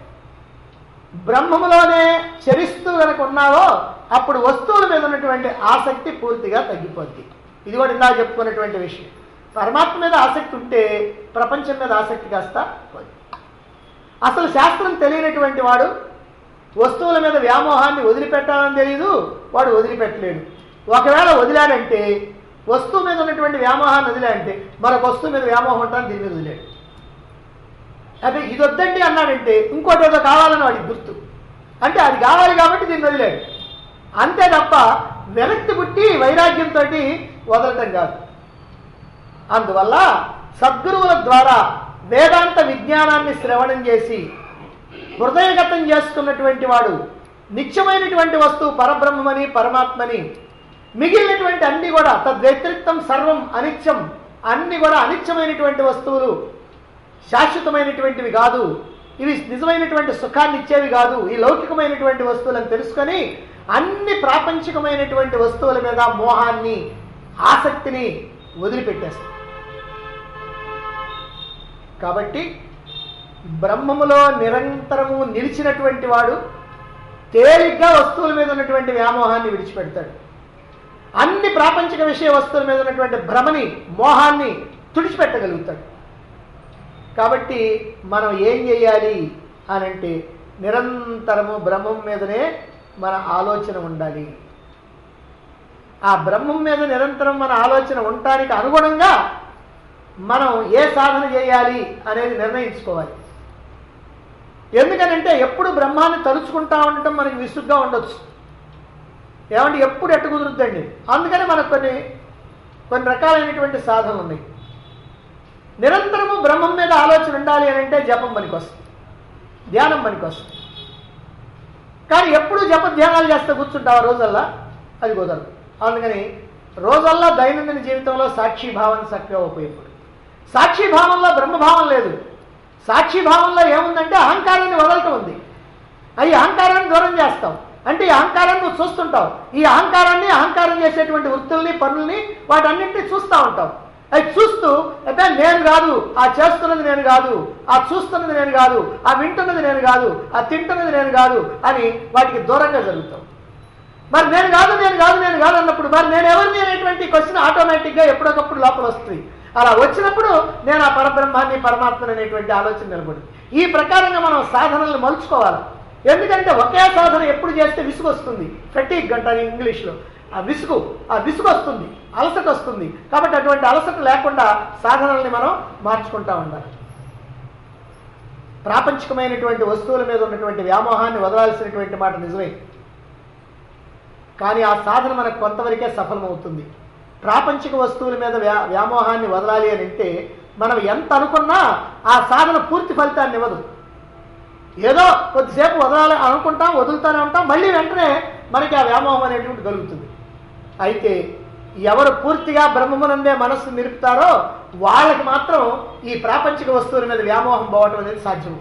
బ్రహ్మములోనే చరిస్తూ కనుక ఉన్నావో అప్పుడు వస్తువుల మీద ఉన్నటువంటి ఆసక్తి పూర్తిగా తగ్గిపోద్ది ఇది కూడా ఇందాక చెప్పుకున్నటువంటి విషయం పరమాత్మ మీద ఆసక్తి ఉంటే ప్రపంచం మీద ఆసక్తి కాస్త పోద్ది అసలు శాస్త్రం తెలియనటువంటి వాడు వస్తువుల మీద వ్యామోహాన్ని వదిలిపెట్టాలని తెలియదు వాడు వదిలిపెట్టలేడు ఒకవేళ వదిలాడంటే వస్తువు మీద ఉన్నటువంటి వ్యామోహాన్ని వదిలాడంటే మరొక వస్తువు మీద వ్యామోహం ఉంటాను దీని మీద వదిలేడు అదే ఇది వద్దండి అన్నాడంటే ఇంకోటి ఏదో కావాలని వాడికి గుర్తు అంటే అది కావాలి కాబట్టి దీన్ని వదిలేడు అంతే తప్ప విరక్తి పుట్టి వైరాగ్యంతో వదలటం కాదు అందువల్ల సద్గురువుల ద్వారా వేదాంత విజ్ఞానాన్ని శ్రవణం చేసి హృదయగతం చేసుకున్నటువంటి వాడు నిత్యమైనటువంటి వస్తువు పరబ్రహ్మమని పరమాత్మని మిగిలినటువంటి అన్ని కూడా తద్వ్యతిరిక్తం సర్వం అనిత్యం అన్ని కూడా అనిత్యమైనటువంటి వస్తువులు శాశ్వతమైనటువంటివి కాదు ఇవి నిజమైనటువంటి సుఖాన్ని ఇచ్చేవి కాదు ఈ లౌకికమైనటువంటి వస్తువులను తెలుసుకొని అన్ని ప్రాపంచికమైనటువంటి వస్తువుల మీద మోహాన్ని ఆసక్తిని వదిలిపెట్టేస్తాం కాబట్టి బ్రహ్మములో నిరంతరము నిలిచినటువంటి వాడు తేలిగ్గా వస్తువుల మీద ఉన్నటువంటి వ్యామోహాన్ని విడిచిపెడతాడు అన్ని ప్రాపంచిక విషయ వస్తువుల మీద ఉన్నటువంటి భ్రమని మోహాన్ని తుడిచిపెట్టగలుగుతాడు కాబట్టి మనం ఏం చేయాలి అని అంటే నిరంతరము బ్రహ్మం మీదనే మన ఆలోచన ఉండాలి ఆ బ్రహ్మం మీద నిరంతరం మన ఆలోచన ఉండటానికి అనుగుణంగా మనం ఏ సాధన చేయాలి అనేది నిర్ణయించుకోవాలి ఎందుకనంటే ఎప్పుడు బ్రహ్మాన్ని తలుచుకుంటా ఉండటం మనకి విసుగ్గా ఉండొచ్చు ఏమంటే ఎప్పుడు ఎట్టు కుదురుద్దండి అందుకని మనకు కొన్ని కొన్ని రకాలైనటువంటి సాధనలు ఉన్నాయి నిరంతరము బ్రహ్మం మీద ఆలోచన ఉండాలి అని అంటే జపం పనికొస్తుంది ధ్యానం పనికొస్తుంది కానీ ఎప్పుడు జప ధ్యానాలు చేస్తే కూర్చుంటావు ఆ రోజల్లా అది కుదరదు అందుకని రోజల్లా దైనందిన జీవితంలో సాక్షి భావన చక్కగా ఉపయోగపడు సాక్షి భావంలో బ్రహ్మభావం లేదు సాక్షి భావంలో ఏముందంటే అహంకారాన్ని వదలటం ఉంది ఈ అహంకారాన్ని దూరం చేస్తాం అంటే ఈ అహంకారాన్ని నువ్వు చూస్తుంటావు ఈ అహంకారాన్ని అహంకారం చేసేటువంటి వృత్తుల్ని పనుల్ని వాటన్నింటినీ చూస్తూ ఉంటావు అవి చూస్తూ అంటే నేను కాదు ఆ చేస్తున్నది నేను కాదు ఆ చూస్తున్నది నేను కాదు ఆ వింటున్నది నేను కాదు ఆ తింటున్నది నేను కాదు అని వాటికి దూరంగా జరుగుతాం మరి నేను కాదు నేను కాదు నేను కాదు అన్నప్పుడు మరి నేను ఎవరిని అనేటువంటి క్వశ్చన్ ఆటోమేటిక్గా ఎప్పటికప్పుడు లోపల వస్తుంది అలా వచ్చినప్పుడు నేను ఆ పరబ్రహ్మాన్ని పరమాత్మని అనేటువంటి ఆలోచన నిలబడి ఈ ప్రకారంగా మనం సాధనలు మలుచుకోవాలి ఎందుకంటే ఒకే సాధన ఎప్పుడు చేస్తే విసుగు వస్తుంది ఫెటీక్ అంటారు ఇంగ్లీష్లో ఆ విసుగు ఆ విసుగు వస్తుంది అలసట వస్తుంది కాబట్టి అటువంటి అలసట లేకుండా సాధనల్ని మనం మార్చుకుంటా ఉండాలి ప్రాపంచికమైనటువంటి వస్తువుల మీద ఉన్నటువంటి వ్యామోహాన్ని వదలాల్సినటువంటి మాట నిజమే కానీ ఆ సాధన మనకు కొంతవరకే సఫలమవుతుంది ప్రాపంచిక వస్తువుల మీద వ్యా వ్యామోహాన్ని వదలాలి అని అంటే మనం ఎంత అనుకున్నా ఆ సాధన పూర్తి ఫలితాన్ని ఇవ్వదు ఏదో కొద్దిసేపు వదలాలి అనుకుంటాం వదులుతూనే ఉంటాం మళ్ళీ వెంటనే మనకి ఆ వ్యామోహం అనేటువంటి కలుగుతుంది అయితే ఎవరు పూర్తిగా బ్రహ్మమునందే మనస్సు నిలుపుతారో వాళ్ళకి మాత్రం ఈ ప్రాపంచిక వస్తువుల మీద వ్యామోహం పోవటం అనేది సాధ్యమవుతుంది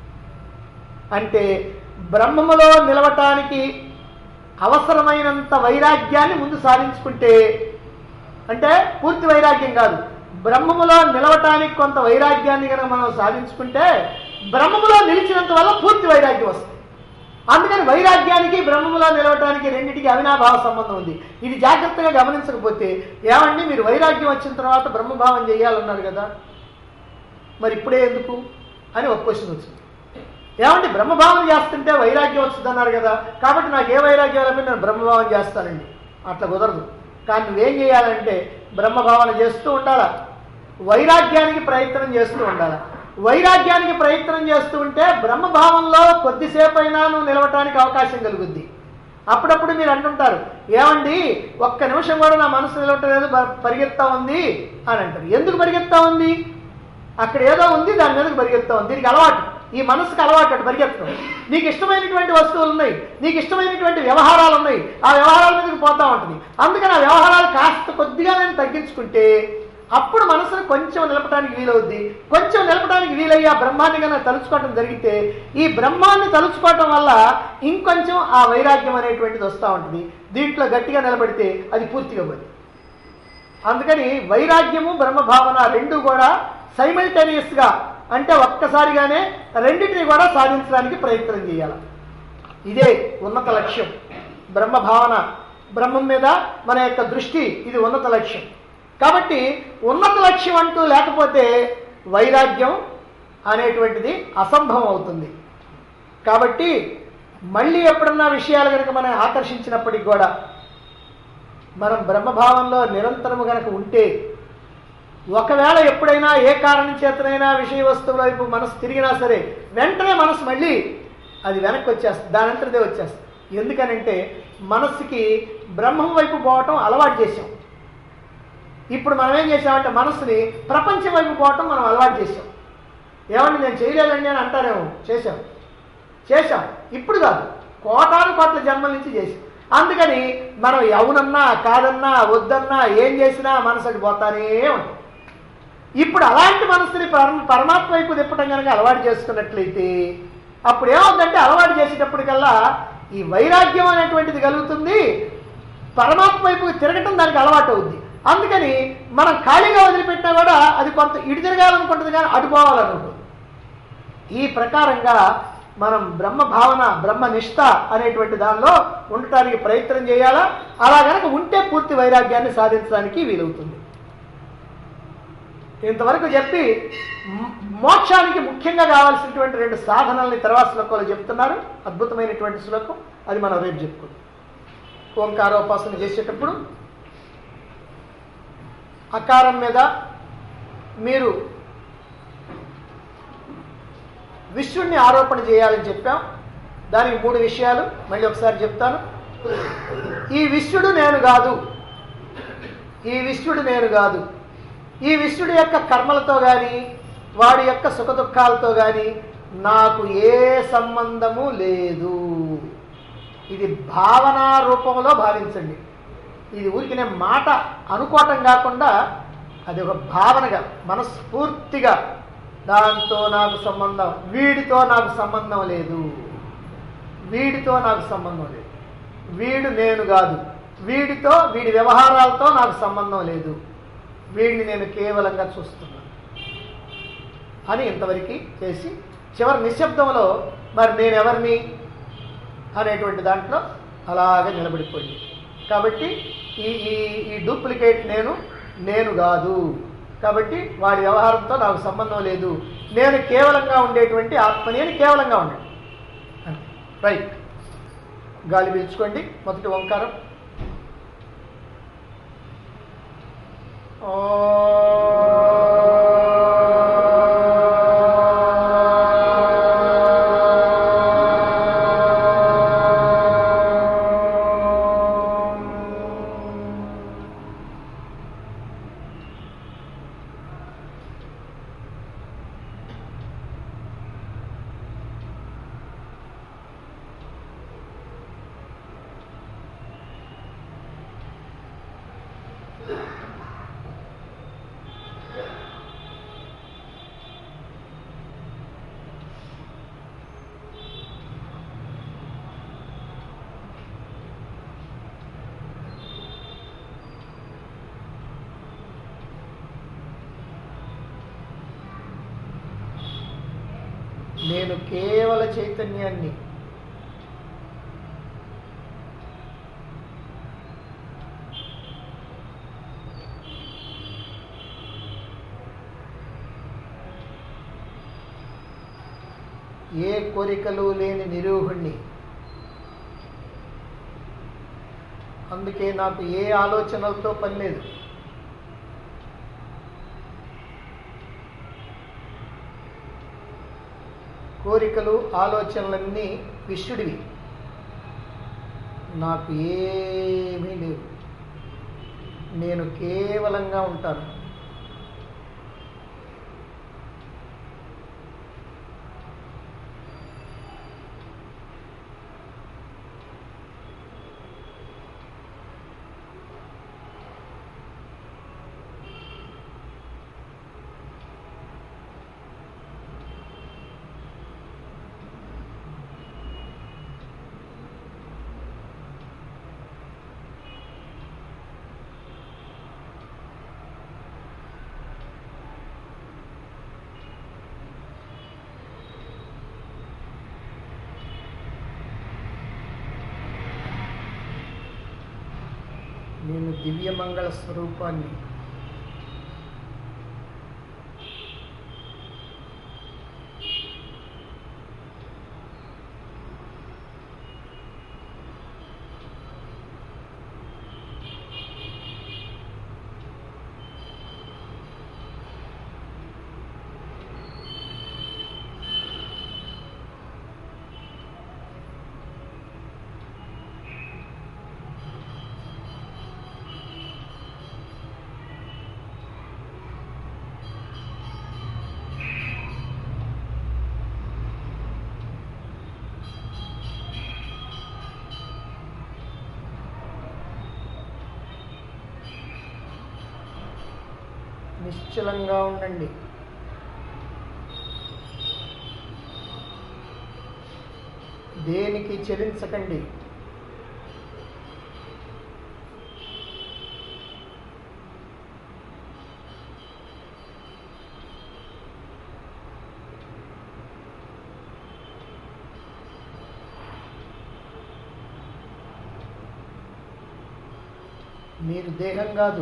అంటే బ్రహ్మములో నిలవటానికి అవసరమైనంత వైరాగ్యాన్ని ముందు సాధించుకుంటే అంటే పూర్తి వైరాగ్యం కాదు బ్రహ్మములో నిలవటానికి కొంత వైరాగ్యాన్ని కనుక మనం సాధించుకుంటే బ్రహ్మములో నిలిచినంత వల్ల పూర్తి వైరాగ్యం వస్తుంది అందుకని వైరాగ్యానికి బ్రహ్మములో నిలవటానికి రెండింటికి అవినాభావ సంబంధం ఉంది ఇది జాగ్రత్తగా గమనించకపోతే ఏమండి మీరు వైరాగ్యం వచ్చిన తర్వాత బ్రహ్మభావం చేయాలన్నారు కదా మరి ఇప్పుడే ఎందుకు అని ఒక క్వశ్చన్ వచ్చింది ఏమంటే బ్రహ్మభావం చేస్తుంటే వైరాగ్యం వస్తుంది అన్నారు కదా కాబట్టి నాకు ఏ వైరాగ్యం లేకపోతే నేను బ్రహ్మభావం చేస్తానండి అట్లా కుదరదు కానీ నువ్వేం చేయాలంటే బ్రహ్మభావన చేస్తూ ఉండాలా వైరాగ్యానికి ప్రయత్నం చేస్తూ ఉండాలా వైరాగ్యానికి ప్రయత్నం చేస్తూ ఉంటే బ్రహ్మభావంలో కొద్దిసేపు అయినా నువ్వు నిలవటానికి అవకాశం కలుగుద్ది అప్పుడప్పుడు మీరు అంటుంటారు ఏమండి ఒక్క నిమిషం కూడా నా మనసు నిలవటలేదు బ- పరిగెత్తా ఉంది అని అంటారు ఎందుకు పరిగెత్తా ఉంది అక్కడ ఏదో ఉంది దాని మీదకి పరిగెత్తా ఉంది దీనికి అలవాటు ఈ మనసుకు అలవాటు అటు పరిగెత్తడం నీకు ఇష్టమైనటువంటి వస్తువులు ఉన్నాయి నీకు ఇష్టమైనటువంటి వ్యవహారాలు ఉన్నాయి ఆ వ్యవహారాల మీదకి పోతా ఉంటుంది అందుకని ఆ వ్యవహారాలు కాస్త కొద్దిగా నేను తగ్గించుకుంటే అప్పుడు మనసును కొంచెం నిలపడానికి వీలవుద్ది కొంచెం నిలపడానికి వీలయ్యి ఆ బ్రహ్మాన్ని కనుక తలుచుకోవటం జరిగితే ఈ బ్రహ్మాన్ని తలుచుకోవటం వల్ల ఇంకొంచెం ఆ వైరాగ్యం అనేటువంటిది వస్తూ ఉంటుంది దీంట్లో గట్టిగా నిలబడితే అది పూర్తిగా పోయింది అందుకని వైరాగ్యము బ్రహ్మభావన రెండు కూడా సైమల్టేనియస్గా అంటే ఒక్కసారిగానే రెండింటిని కూడా సాధించడానికి ప్రయత్నం చేయాలి ఇదే ఉన్నత లక్ష్యం బ్రహ్మభావన బ్రహ్మం మీద మన యొక్క దృష్టి ఇది ఉన్నత లక్ష్యం కాబట్టి ఉన్నత లక్ష్యం అంటూ లేకపోతే వైరాగ్యం అనేటువంటిది అసంభవం అవుతుంది కాబట్టి మళ్ళీ ఎప్పుడన్నా విషయాలు కనుక మనం ఆకర్షించినప్పటికి కూడా మనం బ్రహ్మభావంలో నిరంతరము గనక ఉంటే ఒకవేళ ఎప్పుడైనా ఏ కారణం చేతనైనా విషయ వస్తువుల వైపు మనసు తిరిగినా సరే వెంటనే మనసు మళ్ళీ అది వెనక్కి వచ్చేస్తుంది దానంతటిదే వచ్చేస్తుంది ఎందుకనంటే మనస్సుకి బ్రహ్మం వైపు పోవటం అలవాటు చేసాం ఇప్పుడు మనం ఏం చేసామంటే మనసుని ప్రపంచం వైపు పోవటం మనం అలవాటు చేసాం ఏమండి నేను చేయలేదండి అని అంటారేమో చేశాం చేశాం ఇప్పుడు కాదు కోటాను కోట్ల జన్మల నుంచి చేసాం అందుకని మనం అవునన్నా కాదన్నా వద్దన్నా ఏం చేసినా మనసు అటు పోతానే ఉంటాం ఇప్పుడు అలాంటి మనసుని పరమ పరమాత్మ వైపు తిప్పటం కనుక అలవాటు చేసుకున్నట్లయితే అప్పుడు ఏమవుతుందంటే అలవాటు చేసేటప్పటికల్లా ఈ వైరాగ్యం అనేటువంటిది కలుగుతుంది పరమాత్మ వైపు తిరగటం దానికి అలవాటు అవుద్ది అందుకని మనం ఖాళీగా వదిలిపెట్టినా కూడా అది కొంత ఇటు తిరగాలనుకుంటుంది కానీ అటు పోవాలనుకుంటుంది ఈ ప్రకారంగా మనం బ్రహ్మ భావన బ్రహ్మ నిష్ఠ అనేటువంటి దానిలో ఉండటానికి ప్రయత్నం చేయాలా అలా గనక ఉంటే పూర్తి వైరాగ్యాన్ని సాధించడానికి వీలవుతుంది ఇంతవరకు చెప్పి మ్- మోక్షానికి ముఖ్యంగా కావాల్సినటువంటి రెండు సాధనల్ని తర్వాత శ్లోకంలో చెప్తున్నారు అద్భుతమైనటువంటి శ్లోకం అది మనం రేపు చెప్పుకుందాం ఓంకారోపాసన చేసేటప్పుడు అకారం మీద మీరు విష్ణుణ్ణి ఆరోపణ చేయాలని చెప్పాం దానికి మూడు విషయాలు మళ్ళీ ఒకసారి చెప్తాను ఈ విష్ణుడు నేను కాదు ఈ విష్ణుడు నేను కాదు ఈ విష్ణుడి యొక్క కర్మలతో కానీ వాడి యొక్క సుఖ దుఃఖాలతో కానీ నాకు ఏ సంబంధము లేదు ఇది భావనా రూపంలో భావించండి ఇది ఊరికినే మాట అనుకోవటం కాకుండా అది ఒక భావనగా మనస్ఫూర్తిగా దాంతో నాకు సంబంధం వీడితో నాకు సంబంధం లేదు వీడితో నాకు సంబంధం లేదు వీడు నేను కాదు వీడితో వీడి వ్యవహారాలతో నాకు సంబంధం లేదు వీడిని నేను కేవలంగా చూస్తున్నాను అని ఇంతవరకు చేసి చివరి నిశ్శబ్దంలో మరి నేను ఎవరిని అనేటువంటి దాంట్లో అలాగే నిలబడిపోయింది కాబట్టి ఈ ఈ ఈ డూప్లికేట్ నేను నేను కాదు కాబట్టి వాడి వ్యవహారంతో నాకు సంబంధం లేదు నేను కేవలంగా ఉండేటువంటి ఆత్మని అని కేవలంగా ఉండండి అంతే. రైట్ గాలి పీల్చుకోండి మొదటి ఓంకారం నేను కేవల చైతన్యాన్ని ఏ కోరికలు లేని నిరూహుణ్ణి అందుకే నాకు ఏ ఆలోచనలతో పని లేదు కోరికలు ఆలోచనలన్నీ విష్ణుడివి నాకు ఏమీ లేవు నేను కేవలంగా ఉంటాను నేను దివ్యమంగళ స్వరూపాన్ని నిశ్చలంగా ఉండండి దేనికి చెలించకండి మీరు దేహం కాదు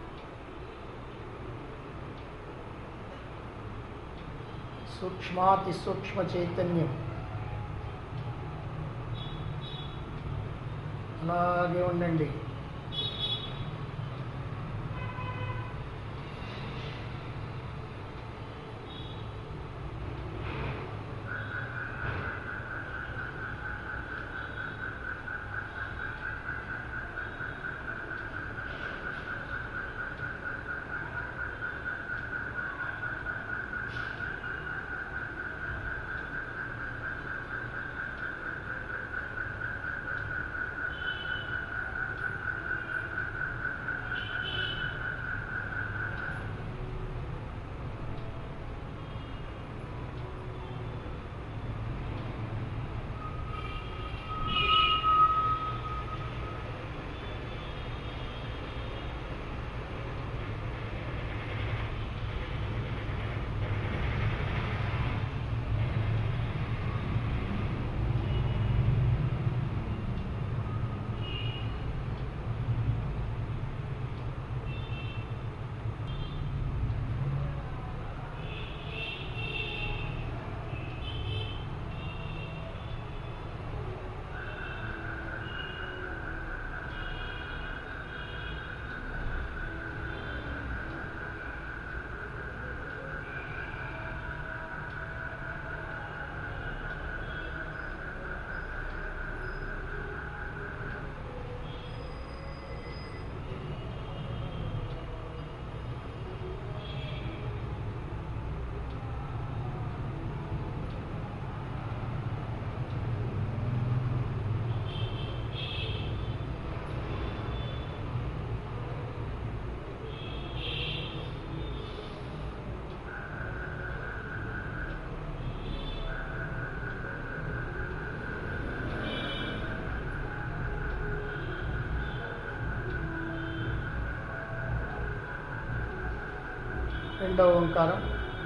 సూక్ష్మాతి సూక్ష్మ చైతన్యం అలాగే ఉండండి రెండవ ఓంకారం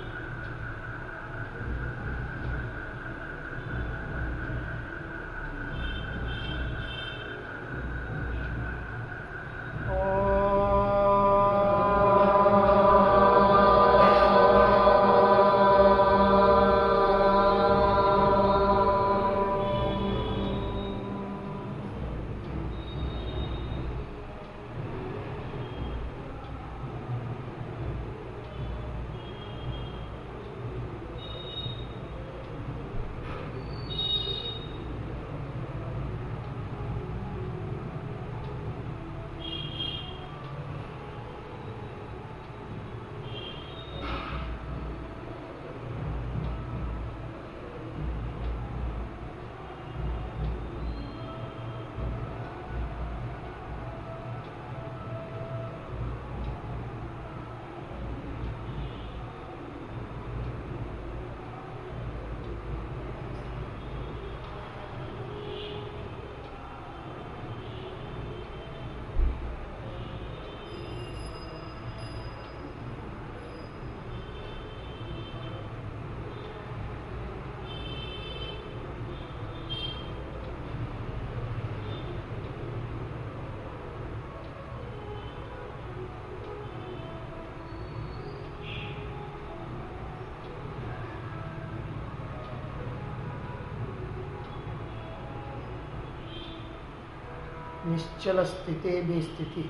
నిశ్చల స్థితే మీ స్థితి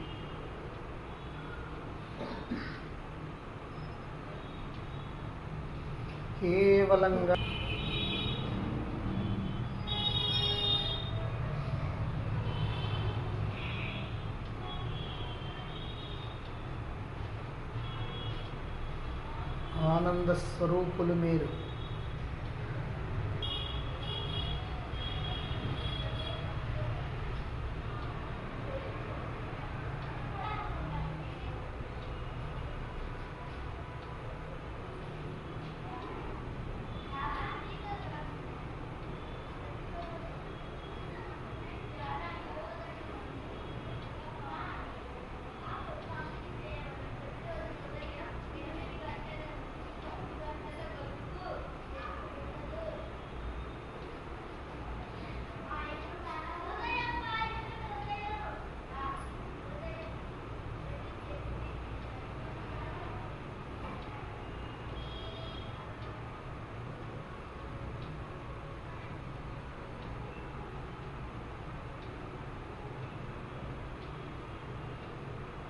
కేవలంగా ఆనంద స్వరూపులు మీరు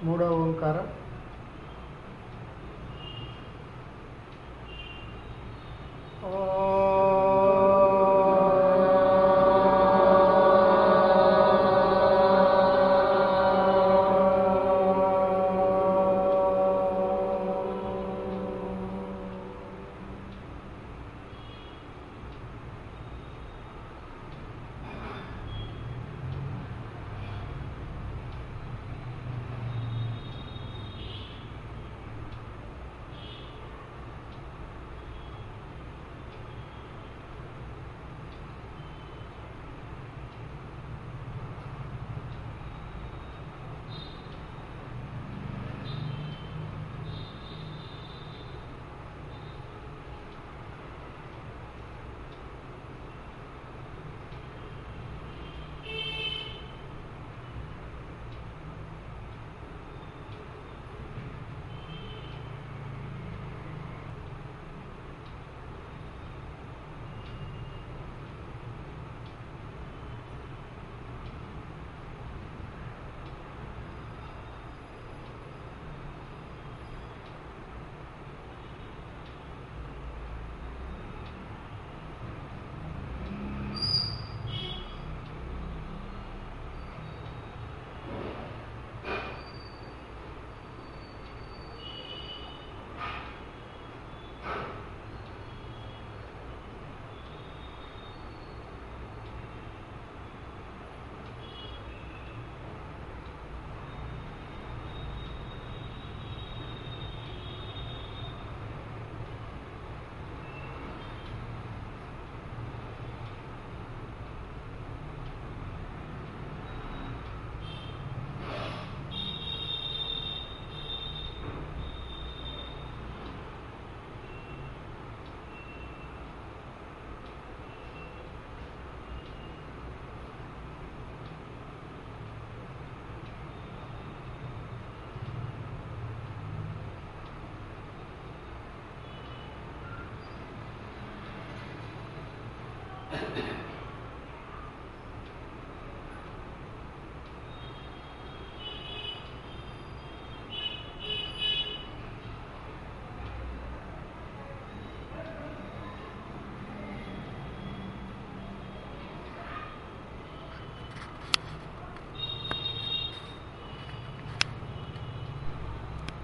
మూడో ఓంకారం